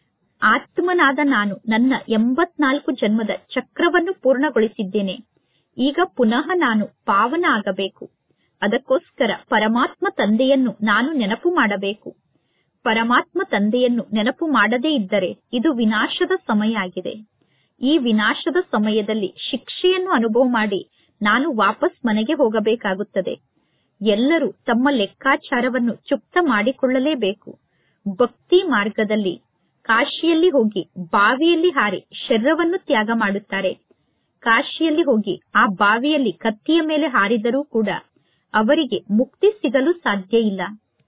ಆತ್ಮನಾದ ನಾನು ನನ್ನ ಎಂಬತ್ನಾಲ್ಕು ಜನ್ಮದ ಚಕ್ರವನ್ನು ಪೂರ್ಣಗೊಳಿಸಿದ್ದೇನೆ ಈಗ ಪುನಃ ನಾನು ಪಾವನ ಆಗಬೇಕು ಅದಕ್ಕೋಸ್ಕರ ಪರಮಾತ್ಮ ತಂದೆಯನ್ನು ನಾನು ನೆನಪು ಮಾಡಬೇಕು ಪರಮಾತ್ಮ ತಂದೆಯನ್ನು ನೆನಪು ಮಾಡದೇ ಇದ್ದರೆ ಇದು ವಿನಾಶದ ಸಮಯ ಆಗಿದೆ ಈ ವಿನಾಶದ ಸಮಯದಲ್ಲಿ ಶಿಕ್ಷೆಯನ್ನು ಅನುಭವ ಮಾಡಿ ನಾನು ವಾಪಸ್ ಮನೆಗೆ ಹೋಗಬೇಕಾಗುತ್ತದೆ ಎಲ್ಲರೂ ತಮ್ಮ ಲೆಕ್ಕಾಚಾರವನ್ನು ಚುಪ್ತ ಮಾಡಿಕೊಳ್ಳಲೇಬೇಕು ಭಕ್ತಿ ಮಾರ್ಗದಲ್ಲಿ ಕಾಶಿಯಲ್ಲಿ ಹೋಗಿ ಬಾವಿಯಲ್ಲಿ ಹಾರಿ ಶರೀರವನ್ನು ತ್ಯಾಗ ಮಾಡುತ್ತಾರೆ ಕಾಶಿಯಲ್ಲಿ ಹೋಗಿ ಆ ಬಾವಿಯಲ್ಲಿ ಕತ್ತಿಯ ಮೇಲೆ ಹಾರಿದರೂ ಕೂಡ ಅವರಿಗೆ ಮುಕ್ತಿ ಸಿಗಲು ಸಾಧ್ಯ ಇಲ್ಲ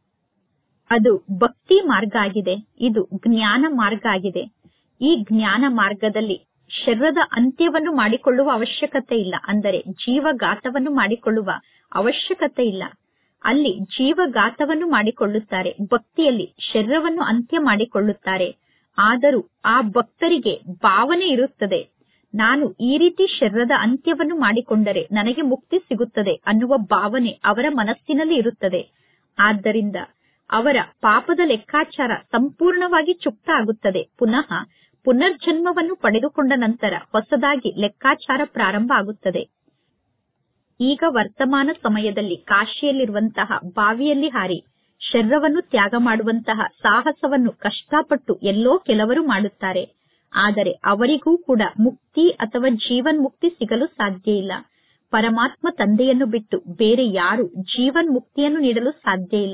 ಅದು ಭಕ್ತಿ ಮಾರ್ಗ ಆಗಿದೆ ಇದು ಜ್ಞಾನ ಮಾರ್ಗ ಆಗಿದೆ ಈ ಜ್ಞಾನ ಮಾರ್ಗದಲ್ಲಿ ಶರೀರದ ಅಂತ್ಯವನ್ನು ಮಾಡಿಕೊಳ್ಳುವ ಅವಶ್ಯಕತೆ ಇಲ್ಲ ಅಂದರೆ ಜೀವಘಾತವನ್ನು ಮಾಡಿಕೊಳ್ಳುವ ಅವಶ್ಯಕತೆ ಇಲ್ಲ ಅಲ್ಲಿ ಜೀವಘಾತವನ್ನು ಮಾಡಿಕೊಳ್ಳುತ್ತಾರೆ ಭಕ್ತಿಯಲ್ಲಿ ಶರೀರವನ್ನು ಅಂತ್ಯ ಮಾಡಿಕೊಳ್ಳುತ್ತಾರೆ ಆದರೂ ಆ ಭಕ್ತರಿಗೆ ಭಾವನೆ ಇರುತ್ತದೆ ನಾನು ಈ ರೀತಿ ಶರೀರದ ಅಂತ್ಯವನ್ನು ಮಾಡಿಕೊಂಡರೆ ನನಗೆ ಮುಕ್ತಿ ಸಿಗುತ್ತದೆ ಅನ್ನುವ ಭಾವನೆ ಅವರ ಮನಸ್ಸಿನಲ್ಲಿ ಇರುತ್ತದೆ ಆದ್ದರಿಂದ ಅವರ ಪಾಪದ ಲೆಕ್ಕಾಚಾರ ಸಂಪೂರ್ಣವಾಗಿ ಚುಕ್ತ ಆಗುತ್ತದೆ ಪುನಃ ಪುನರ್ಜನ್ಮವನ್ನು ಪಡೆದುಕೊಂಡ ನಂತರ ಹೊಸದಾಗಿ ಲೆಕ್ಕಾಚಾರ ಪ್ರಾರಂಭ ಆಗುತ್ತದೆ ಈಗ ವರ್ತಮಾನ ಸಮಯದಲ್ಲಿ ಕಾಶಿಯಲ್ಲಿರುವಂತಹ ಬಾವಿಯಲ್ಲಿ ಹಾರಿ ಶರೀರವನ್ನು ತ್ಯಾಗ ಮಾಡುವಂತಹ ಸಾಹಸವನ್ನು ಕಷ್ಟಪಟ್ಟು ಎಲ್ಲೋ ಕೆಲವರು ಮಾಡುತ್ತಾರೆ ಆದರೆ ಅವರಿಗೂ ಕೂಡ ಮುಕ್ತಿ ಅಥವಾ ಜೀವನ್ ಮುಕ್ತಿ ಸಿಗಲು ಸಾಧ್ಯ ಇಲ್ಲ ಪರಮಾತ್ಮ ತಂದೆಯನ್ನು ಬಿಟ್ಟು ಬೇರೆ ಯಾರು ಜೀವನ್ ಮುಕ್ತಿಯನ್ನು ನೀಡಲು ಸಾಧ್ಯ ಇಲ್ಲ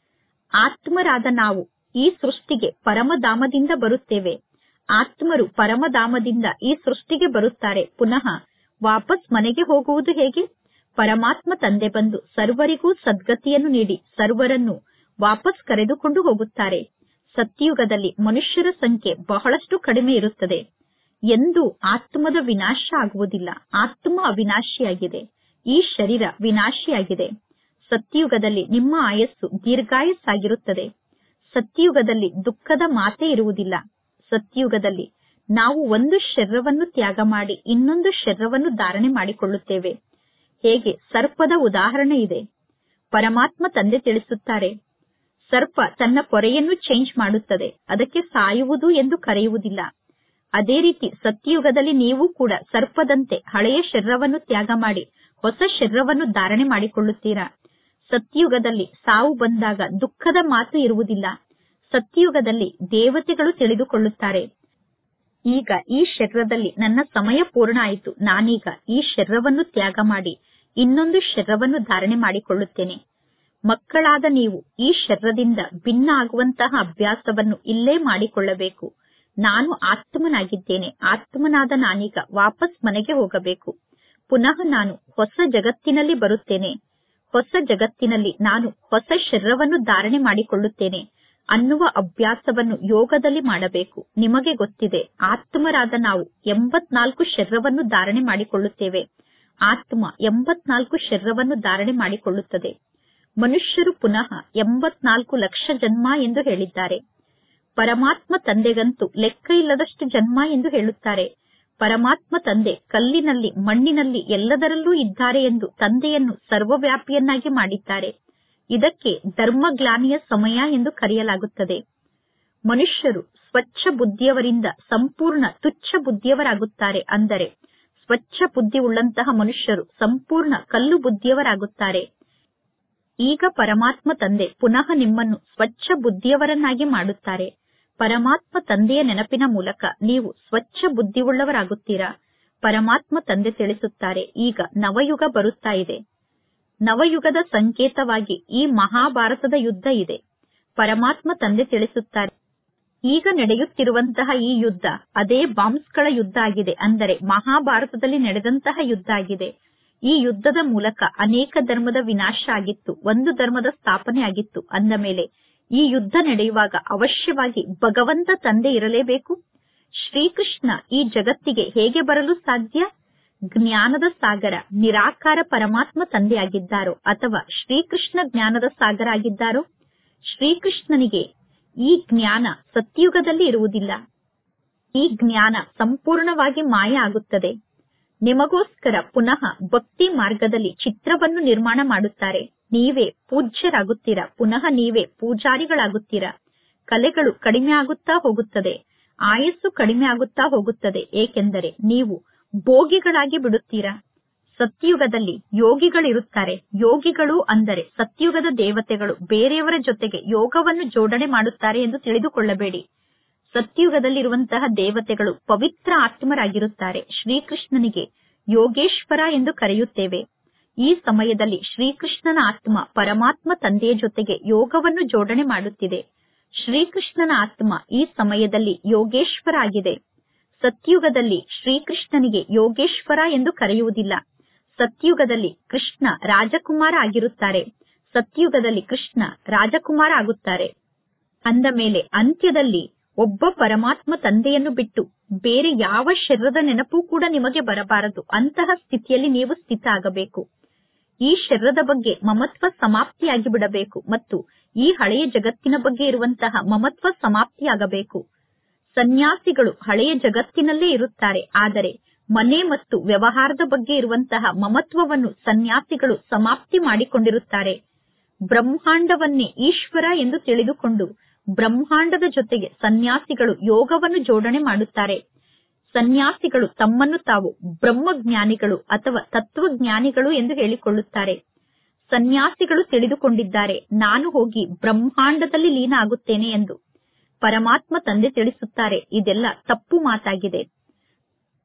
ಆತ್ಮರಾದ ನಾವು ಈ ಸೃಷ್ಟಿಗೆ ಪರಮಧಾಮದಿಂದ ಬರುತ್ತೇವೆ ಆತ್ಮರು ಪರಮಧಾಮದಿಂದ ಈ ಸೃಷ್ಟಿಗೆ ಬರುತ್ತಾರೆ ಪುನಃ ವಾಪಸ್ ಮನೆಗೆ ಹೋಗುವುದು ಹೇಗೆ ಪರಮಾತ್ಮ ತಂದೆ ಬಂದು ಸರ್ವರಿಗೂ ಸದ್ಗತಿಯನ್ನು ನೀಡಿ ಸರ್ವರನ್ನು ವಾಪಸ್ ಕರೆದುಕೊಂಡು ಹೋಗುತ್ತಾರೆ ಸತ್ಯುಗದಲ್ಲಿ ಮನುಷ್ಯರ ಸಂಖ್ಯೆ ಬಹಳಷ್ಟು ಕಡಿಮೆ ಇರುತ್ತದೆ ಎಂದು ಆತ್ಮದ ವಿನಾಶ ಆಗುವುದಿಲ್ಲ ಆತ್ಮ ಅವಿನಾಶಿಯಾಗಿದೆ ಈ ಶರೀರ ವಿನಾಶಿಯಾಗಿದೆ ಸತ್ಯುಗದಲ್ಲಿ ನಿಮ್ಮ ಆಯಸ್ಸು ದೀರ್ಘಾಯಸ್ಸಾಗಿರುತ್ತದೆ ಸತ್ಯುಗದಲ್ಲಿ ದುಃಖದ ಮಾತೆ ಇರುವುದಿಲ್ಲ ಸತ್ಯುಗದಲ್ಲಿ ನಾವು ಒಂದು ಶರೀರವನ್ನು ತ್ಯಾಗ ಮಾಡಿ ಇನ್ನೊಂದು ಶರೀರವನ್ನು ಧಾರಣೆ ಮಾಡಿಕೊಳ್ಳುತ್ತೇವೆ ಹೇಗೆ ಸರ್ಪದ ಉದಾಹರಣೆ ಇದೆ ಪರಮಾತ್ಮ ತಂದೆ ತಿಳಿಸುತ್ತಾರೆ ಸರ್ಪ ತನ್ನ ಪೊರೆಯನ್ನು ಚೇಂಜ್ ಮಾಡುತ್ತದೆ ಅದಕ್ಕೆ ಸಾಯುವುದು ಎಂದು ಕರೆಯುವುದಿಲ್ಲ ಅದೇ ರೀತಿ ಸತ್ಯಯುಗದಲ್ಲಿ ನೀವು ಕೂಡ ಸರ್ಪದಂತೆ ಹಳೆಯ ಶರೀರವನ್ನು ತ್ಯಾಗ ಮಾಡಿ ಹೊಸ ಶರೀರವನ್ನು ಧಾರಣೆ ಮಾಡಿಕೊಳ್ಳುತ್ತೀರಾ ಸತ್ಯಯುಗದಲ್ಲಿ ಸಾವು ಬಂದಾಗ ದುಃಖದ ಮಾತು ಇರುವುದಿಲ್ಲ ಸತ್ಯಯುಗದಲ್ಲಿ ದೇವತೆಗಳು ತಿಳಿದುಕೊಳ್ಳುತ್ತಾರೆ ಈಗ ಈ ಶರೀರದಲ್ಲಿ ನನ್ನ ಸಮಯ ಪೂರ್ಣ ಆಯಿತು ನಾನೀಗ ಈ ಶರೀರವನ್ನು ತ್ಯಾಗ ಮಾಡಿ ಇನ್ನೊಂದು ಶರೀರವನ್ನು ಧಾರಣೆ ಮಾಡಿಕೊಳ್ಳುತ್ತೇನೆ ಮಕ್ಕಳಾದ ನೀವು ಈ ಶರೀರದಿಂದ ಭಿನ್ನ ಆಗುವಂತಹ ಅಭ್ಯಾಸವನ್ನು ಇಲ್ಲೇ ಮಾಡಿಕೊಳ್ಳಬೇಕು ನಾನು ಆತ್ಮನಾಗಿದ್ದೇನೆ ಆತ್ಮನಾದ ನಾನೀಗ ವಾಪಸ್ ಮನೆಗೆ ಹೋಗಬೇಕು ಪುನಃ ನಾನು ಹೊಸ ಜಗತ್ತಿನಲ್ಲಿ ಬರುತ್ತೇನೆ ಹೊಸ ಜಗತ್ತಿನಲ್ಲಿ ನಾನು ಹೊಸ ಶರೀರವನ್ನು ಧಾರಣೆ ಮಾಡಿಕೊಳ್ಳುತ್ತೇನೆ ಅನ್ನುವ ಅಭ್ಯಾಸವನ್ನು ಯೋಗದಲ್ಲಿ ಮಾಡಬೇಕು ನಿಮಗೆ ಗೊತ್ತಿದೆ ಆತ್ಮರಾದ ನಾವು ಎಂಬತ್ನಾಲ್ಕು ಶರೀರವನ್ನು ಧಾರಣೆ ಮಾಡಿಕೊಳ್ಳುತ್ತೇವೆ ಆತ್ಮ ಎಂಬತ್ನಾಲ್ಕು ಶರೀರವನ್ನು ಧಾರಣೆ ಮಾಡಿಕೊಳ್ಳುತ್ತದೆ ಮನುಷ್ಯರು ಪುನಃ ಎಂಬತ್ನಾಲ್ಕು ಲಕ್ಷ ಜನ್ಮ ಎಂದು ಹೇಳಿದ್ದಾರೆ ಪರಮಾತ್ಮ ತಂದೆಗಂತೂ ಲೆಕ್ಕ ಇಲ್ಲದಷ್ಟು ಜನ್ಮ ಎಂದು ಹೇಳುತ್ತಾರೆ ಪರಮಾತ್ಮ ತಂದೆ ಕಲ್ಲಿನಲ್ಲಿ ಮಣ್ಣಿನಲ್ಲಿ ಎಲ್ಲದರಲ್ಲೂ ಇದ್ದಾರೆ ಎಂದು ತಂದೆಯನ್ನು ಸರ್ವವ್ಯಾಪಿಯನ್ನಾಗಿ ಮಾಡಿದ್ದಾರೆ ಇದಕ್ಕೆ ಧರ್ಮಗ್ಲಾನಿಯ ಸಮಯ ಎಂದು ಕರೆಯಲಾಗುತ್ತದೆ ಮನುಷ್ಯರು ಸ್ವಚ್ಛ ಬುದ್ಧಿಯವರಿಂದ ಸಂಪೂರ್ಣ ತುಚ್ಛ ಬುದ್ಧಿಯವರಾಗುತ್ತಾರೆ ಅಂದರೆ ಸ್ವಚ್ಛ ಬುದ್ಧಿ ಉಳ್ಳಂತಹ ಮನುಷ್ಯರು ಸಂಪೂರ್ಣ ಕಲ್ಲು ಬುದ್ಧಿಯವರಾಗುತ್ತಾರೆ ಈಗ ಪರಮಾತ್ಮ ತಂದೆ ಪುನಃ ನಿಮ್ಮನ್ನು ಸ್ವಚ್ಛ ಬುದ್ಧಿಯವರನ್ನಾಗಿ ಮಾಡುತ್ತಾರೆ ಪರಮಾತ್ಮ ತಂದೆಯ ನೆನಪಿನ ಮೂಲಕ ನೀವು ಸ್ವಚ್ಛ ಬುದ್ಧಿವುಳ್ಳವರಾಗುತ್ತೀರಾ ಪರಮಾತ್ಮ ತಂದೆ ತಿಳಿಸುತ್ತಾರೆ ಈಗ ನವಯುಗ ಬರುತ್ತಾ ಇದೆ ನವಯುಗದ ಸಂಕೇತವಾಗಿ ಈ ಮಹಾಭಾರತದ ಯುದ್ಧ ಇದೆ ಪರಮಾತ್ಮ ತಂದೆ ತಿಳಿಸುತ್ತಾರೆ ಈಗ ನಡೆಯುತ್ತಿರುವಂತಹ ಈ ಯುದ್ಧ ಅದೇ ಬಾಂಬ್ಸ್ಗಳ ಯುದ್ಧ ಆಗಿದೆ ಅಂದರೆ ಮಹಾಭಾರತದಲ್ಲಿ ನಡೆದಂತಹ ಯುದ್ಧ ಆಗಿದೆ ಈ ಯುದ್ಧದ ಮೂಲಕ ಅನೇಕ ಧರ್ಮದ ವಿನಾಶ ಆಗಿತ್ತು ಒಂದು ಧರ್ಮದ ಸ್ಥಾಪನೆ ಆಗಿತ್ತು ಅಂದ ಮೇಲೆ ಈ ಯುದ್ಧ ನಡೆಯುವಾಗ ಅವಶ್ಯವಾಗಿ ಭಗವಂತ ತಂದೆ ಇರಲೇಬೇಕು ಶ್ರೀಕೃಷ್ಣ ಈ ಜಗತ್ತಿಗೆ ಹೇಗೆ ಬರಲು ಸಾಧ್ಯ ಜ್ಞಾನದ ಸಾಗರ ನಿರಾಕಾರ ಪರಮಾತ್ಮ ತಂದೆಯಾಗಿದ್ದಾರೋ ಅಥವಾ ಶ್ರೀಕೃಷ್ಣ ಜ್ಞಾನದ ಸಾಗರ ಆಗಿದ್ದಾರೋ ಶ್ರೀಕೃಷ್ಣನಿಗೆ ಈ ಜ್ಞಾನ ಸತ್ಯುಗದಲ್ಲಿ ಇರುವುದಿಲ್ಲ ಈ ಜ್ಞಾನ ಸಂಪೂರ್ಣವಾಗಿ ಮಾಯ ಆಗುತ್ತದೆ ನಿಮಗೋಸ್ಕರ ಪುನಃ ಭಕ್ತಿ ಮಾರ್ಗದಲ್ಲಿ ಚಿತ್ರವನ್ನು ನಿರ್ಮಾಣ ಮಾಡುತ್ತಾರೆ ನೀವೇ ಪೂಜ್ಯರಾಗುತ್ತೀರಾ ಪುನಃ ನೀವೇ ಪೂಜಾರಿಗಳಾಗುತ್ತೀರಾ ಕಲೆಗಳು ಕಡಿಮೆ ಆಗುತ್ತಾ ಹೋಗುತ್ತದೆ ಆಯಸ್ಸು ಕಡಿಮೆ ಆಗುತ್ತಾ ಹೋಗುತ್ತದೆ ಏಕೆಂದರೆ ನೀವು ಭೋಗಿಗಳಾಗಿ ಬಿಡುತ್ತೀರಾ ಸತ್ಯುಗದಲ್ಲಿ ಯೋಗಿಗಳಿರುತ್ತಾರೆ ಯೋಗಿಗಳು ಅಂದರೆ ಸತ್ಯುಗದ ದೇವತೆಗಳು ಬೇರೆಯವರ ಜೊತೆಗೆ ಯೋಗವನ್ನು ಜೋಡಣೆ ಮಾಡುತ್ತಾರೆ ಎಂದು ತಿಳಿದುಕೊಳ್ಳಬೇಡಿ ಸತ್ಯುಗದಲ್ಲಿರುವಂತಹ ದೇವತೆಗಳು ಪವಿತ್ರ ಆತ್ಮರಾಗಿರುತ್ತಾರೆ ಶ್ರೀಕೃಷ್ಣನಿಗೆ ಯೋಗೇಶ್ವರ ಎಂದು ಕರೆಯುತ್ತೇವೆ ಈ ಸಮಯದಲ್ಲಿ ಶ್ರೀಕೃಷ್ಣನ ಆತ್ಮ ಪರಮಾತ್ಮ ತಂದೆಯ ಜೊತೆಗೆ ಯೋಗವನ್ನು ಜೋಡಣೆ ಮಾಡುತ್ತಿದೆ ಶ್ರೀಕೃಷ್ಣನ ಆತ್ಮ ಈ ಸಮಯದಲ್ಲಿ ಯೋಗೇಶ್ವರ ಆಗಿದೆ ಸತ್ಯುಗದಲ್ಲಿ ಶ್ರೀಕೃಷ್ಣನಿಗೆ ಯೋಗೇಶ್ವರ ಎಂದು ಕರೆಯುವುದಿಲ್ಲ ಸತ್ಯುಗದಲ್ಲಿ ಕೃಷ್ಣ ರಾಜಕುಮಾರ ಆಗಿರುತ್ತಾರೆ ಸತ್ಯುಗದಲ್ಲಿ ಕೃಷ್ಣ ರಾಜಕುಮಾರ ಆಗುತ್ತಾರೆ ಅಂದ ಮೇಲೆ ಅಂತ್ಯದಲ್ಲಿ ಒಬ್ಬ ಪರಮಾತ್ಮ ತಂದೆಯನ್ನು ಬಿಟ್ಟು ಬೇರೆ ಯಾವ ಶರೀರದ ನೆನಪು ಕೂಡ ನಿಮಗೆ ಬರಬಾರದು ಅಂತಹ ಸ್ಥಿತಿಯಲ್ಲಿ ನೀವು ಸ್ಥಿತ ಆಗಬೇಕು ಈ ಶರೀರದ ಬಗ್ಗೆ ಮಮತ್ವ ಸಮಾಪ್ತಿಯಾಗಿ ಬಿಡಬೇಕು ಮತ್ತು ಈ ಹಳೆಯ ಜಗತ್ತಿನ ಬಗ್ಗೆ ಇರುವಂತಹ ಮಮತ್ವ ಸಮಾಪ್ತಿಯಾಗಬೇಕು ಸನ್ಯಾಸಿಗಳು ಹಳೆಯ ಜಗತ್ತಿನಲ್ಲೇ ಇರುತ್ತಾರೆ ಆದರೆ ಮನೆ ಮತ್ತು ವ್ಯವಹಾರದ ಬಗ್ಗೆ ಇರುವಂತಹ ಮಮತ್ವವನ್ನು ಸನ್ಯಾಸಿಗಳು ಸಮಾಪ್ತಿ ಮಾಡಿಕೊಂಡಿರುತ್ತಾರೆ ಬ್ರಹ್ಮಾಂಡವನ್ನೇ ಈಶ್ವರ ಎಂದು ತಿಳಿದುಕೊಂಡು ಬ್ರಹ್ಮಾಂಡದ ಜೊತೆಗೆ ಸನ್ಯಾಸಿಗಳು ಯೋಗವನ್ನು ಜೋಡಣೆ ಮಾಡುತ್ತಾರೆ ಸನ್ಯಾಸಿಗಳು ತಮ್ಮನ್ನು ತಾವು ಬ್ರಹ್ಮಜ್ಞಾನಿಗಳು ಅಥವಾ ತತ್ವಜ್ಞಾನಿಗಳು ಎಂದು ಹೇಳಿಕೊಳ್ಳುತ್ತಾರೆ ಸನ್ಯಾಸಿಗಳು ತಿಳಿದುಕೊಂಡಿದ್ದಾರೆ ನಾನು ಹೋಗಿ ಬ್ರಹ್ಮಾಂಡದಲ್ಲಿ ಲೀನ ಆಗುತ್ತೇನೆ ಎಂದು ಪರಮಾತ್ಮ ತಂದೆ ತಿಳಿಸುತ್ತಾರೆ ಇದೆಲ್ಲ ತಪ್ಪು ಮಾತಾಗಿದೆ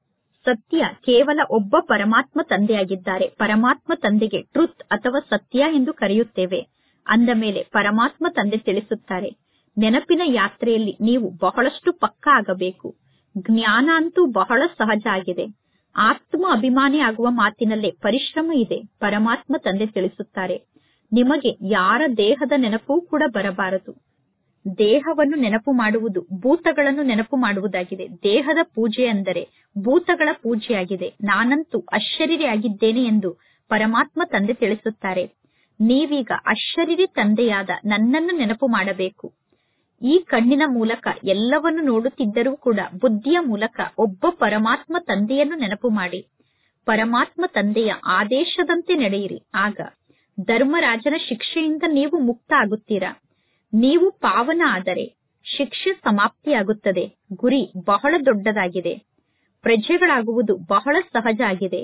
ಸತ್ಯ ಕೇವಲ ಒಬ್ಬ ಪರಮಾತ್ಮ ತಂದೆಯಾಗಿದ್ದಾರೆ ಪರಮಾತ್ಮ ತಂದೆಗೆ ಟ್ರುತ್ ಅಥವಾ ಸತ್ಯ ಎಂದು ಕರೆಯುತ್ತೇವೆ ಅಂದ ಮೇಲೆ ಪರಮಾತ್ಮ ತಂದೆ ತಿಳಿಸುತ್ತಾರೆ ನೆನಪಿನ ಯಾತ್ರೆಯಲ್ಲಿ ನೀವು ಬಹಳಷ್ಟು ಪಕ್ಕ ಆಗಬೇಕು ಜ್ಞಾನ ಅಂತೂ ಬಹಳ ಸಹಜ ಆಗಿದೆ ಆತ್ಮ ಅಭಿಮಾನಿ ಆಗುವ ಮಾತಿನಲ್ಲೇ ಪರಿಶ್ರಮ ಇದೆ ಪರಮಾತ್ಮ ತಂದೆ ತಿಳಿಸುತ್ತಾರೆ ನಿಮಗೆ ಯಾರ ದೇಹದ ನೆನಪೂ ಕೂಡ ಬರಬಾರದು ದೇಹವನ್ನು ನೆನಪು ಮಾಡುವುದು ಭೂತಗಳನ್ನು ನೆನಪು ಮಾಡುವುದಾಗಿದೆ ದೇಹದ ಪೂಜೆ ಅಂದರೆ ಭೂತಗಳ ಪೂಜೆಯಾಗಿದೆ ನಾನಂತೂ ಅಶರೀರಿಯಾಗಿದ್ದೇನೆ ಎಂದು ಪರಮಾತ್ಮ ತಂದೆ ತಿಳಿಸುತ್ತಾರೆ ನೀವೀಗ ಅಶರೀರಿ ತಂದೆಯಾದ ನನ್ನನ್ನು ನೆನಪು ಮಾಡಬೇಕು ಈ ಕಣ್ಣಿನ ಮೂಲಕ ಎಲ್ಲವನ್ನು ನೋಡುತ್ತಿದ್ದರೂ ಕೂಡ ಬುದ್ಧಿಯ ಮೂಲಕ ಒಬ್ಬ ಪರಮಾತ್ಮ ತಂದೆಯನ್ನು ನೆನಪು ಮಾಡಿ ಪರಮಾತ್ಮ ತಂದೆಯ ಆದೇಶದಂತೆ ನಡೆಯಿರಿ ಆಗ ಧರ್ಮರಾಜನ ಶಿಕ್ಷೆಯಿಂದ ನೀವು ಮುಕ್ತ ಆಗುತ್ತೀರಾ ನೀವು ಪಾವನ ಆದರೆ ಶಿಕ್ಷೆ ಸಮಾಪ್ತಿಯಾಗುತ್ತದೆ ಗುರಿ ಬಹಳ ದೊಡ್ಡದಾಗಿದೆ ಪ್ರಜೆಗಳಾಗುವುದು ಬಹಳ ಸಹಜ ಆಗಿದೆ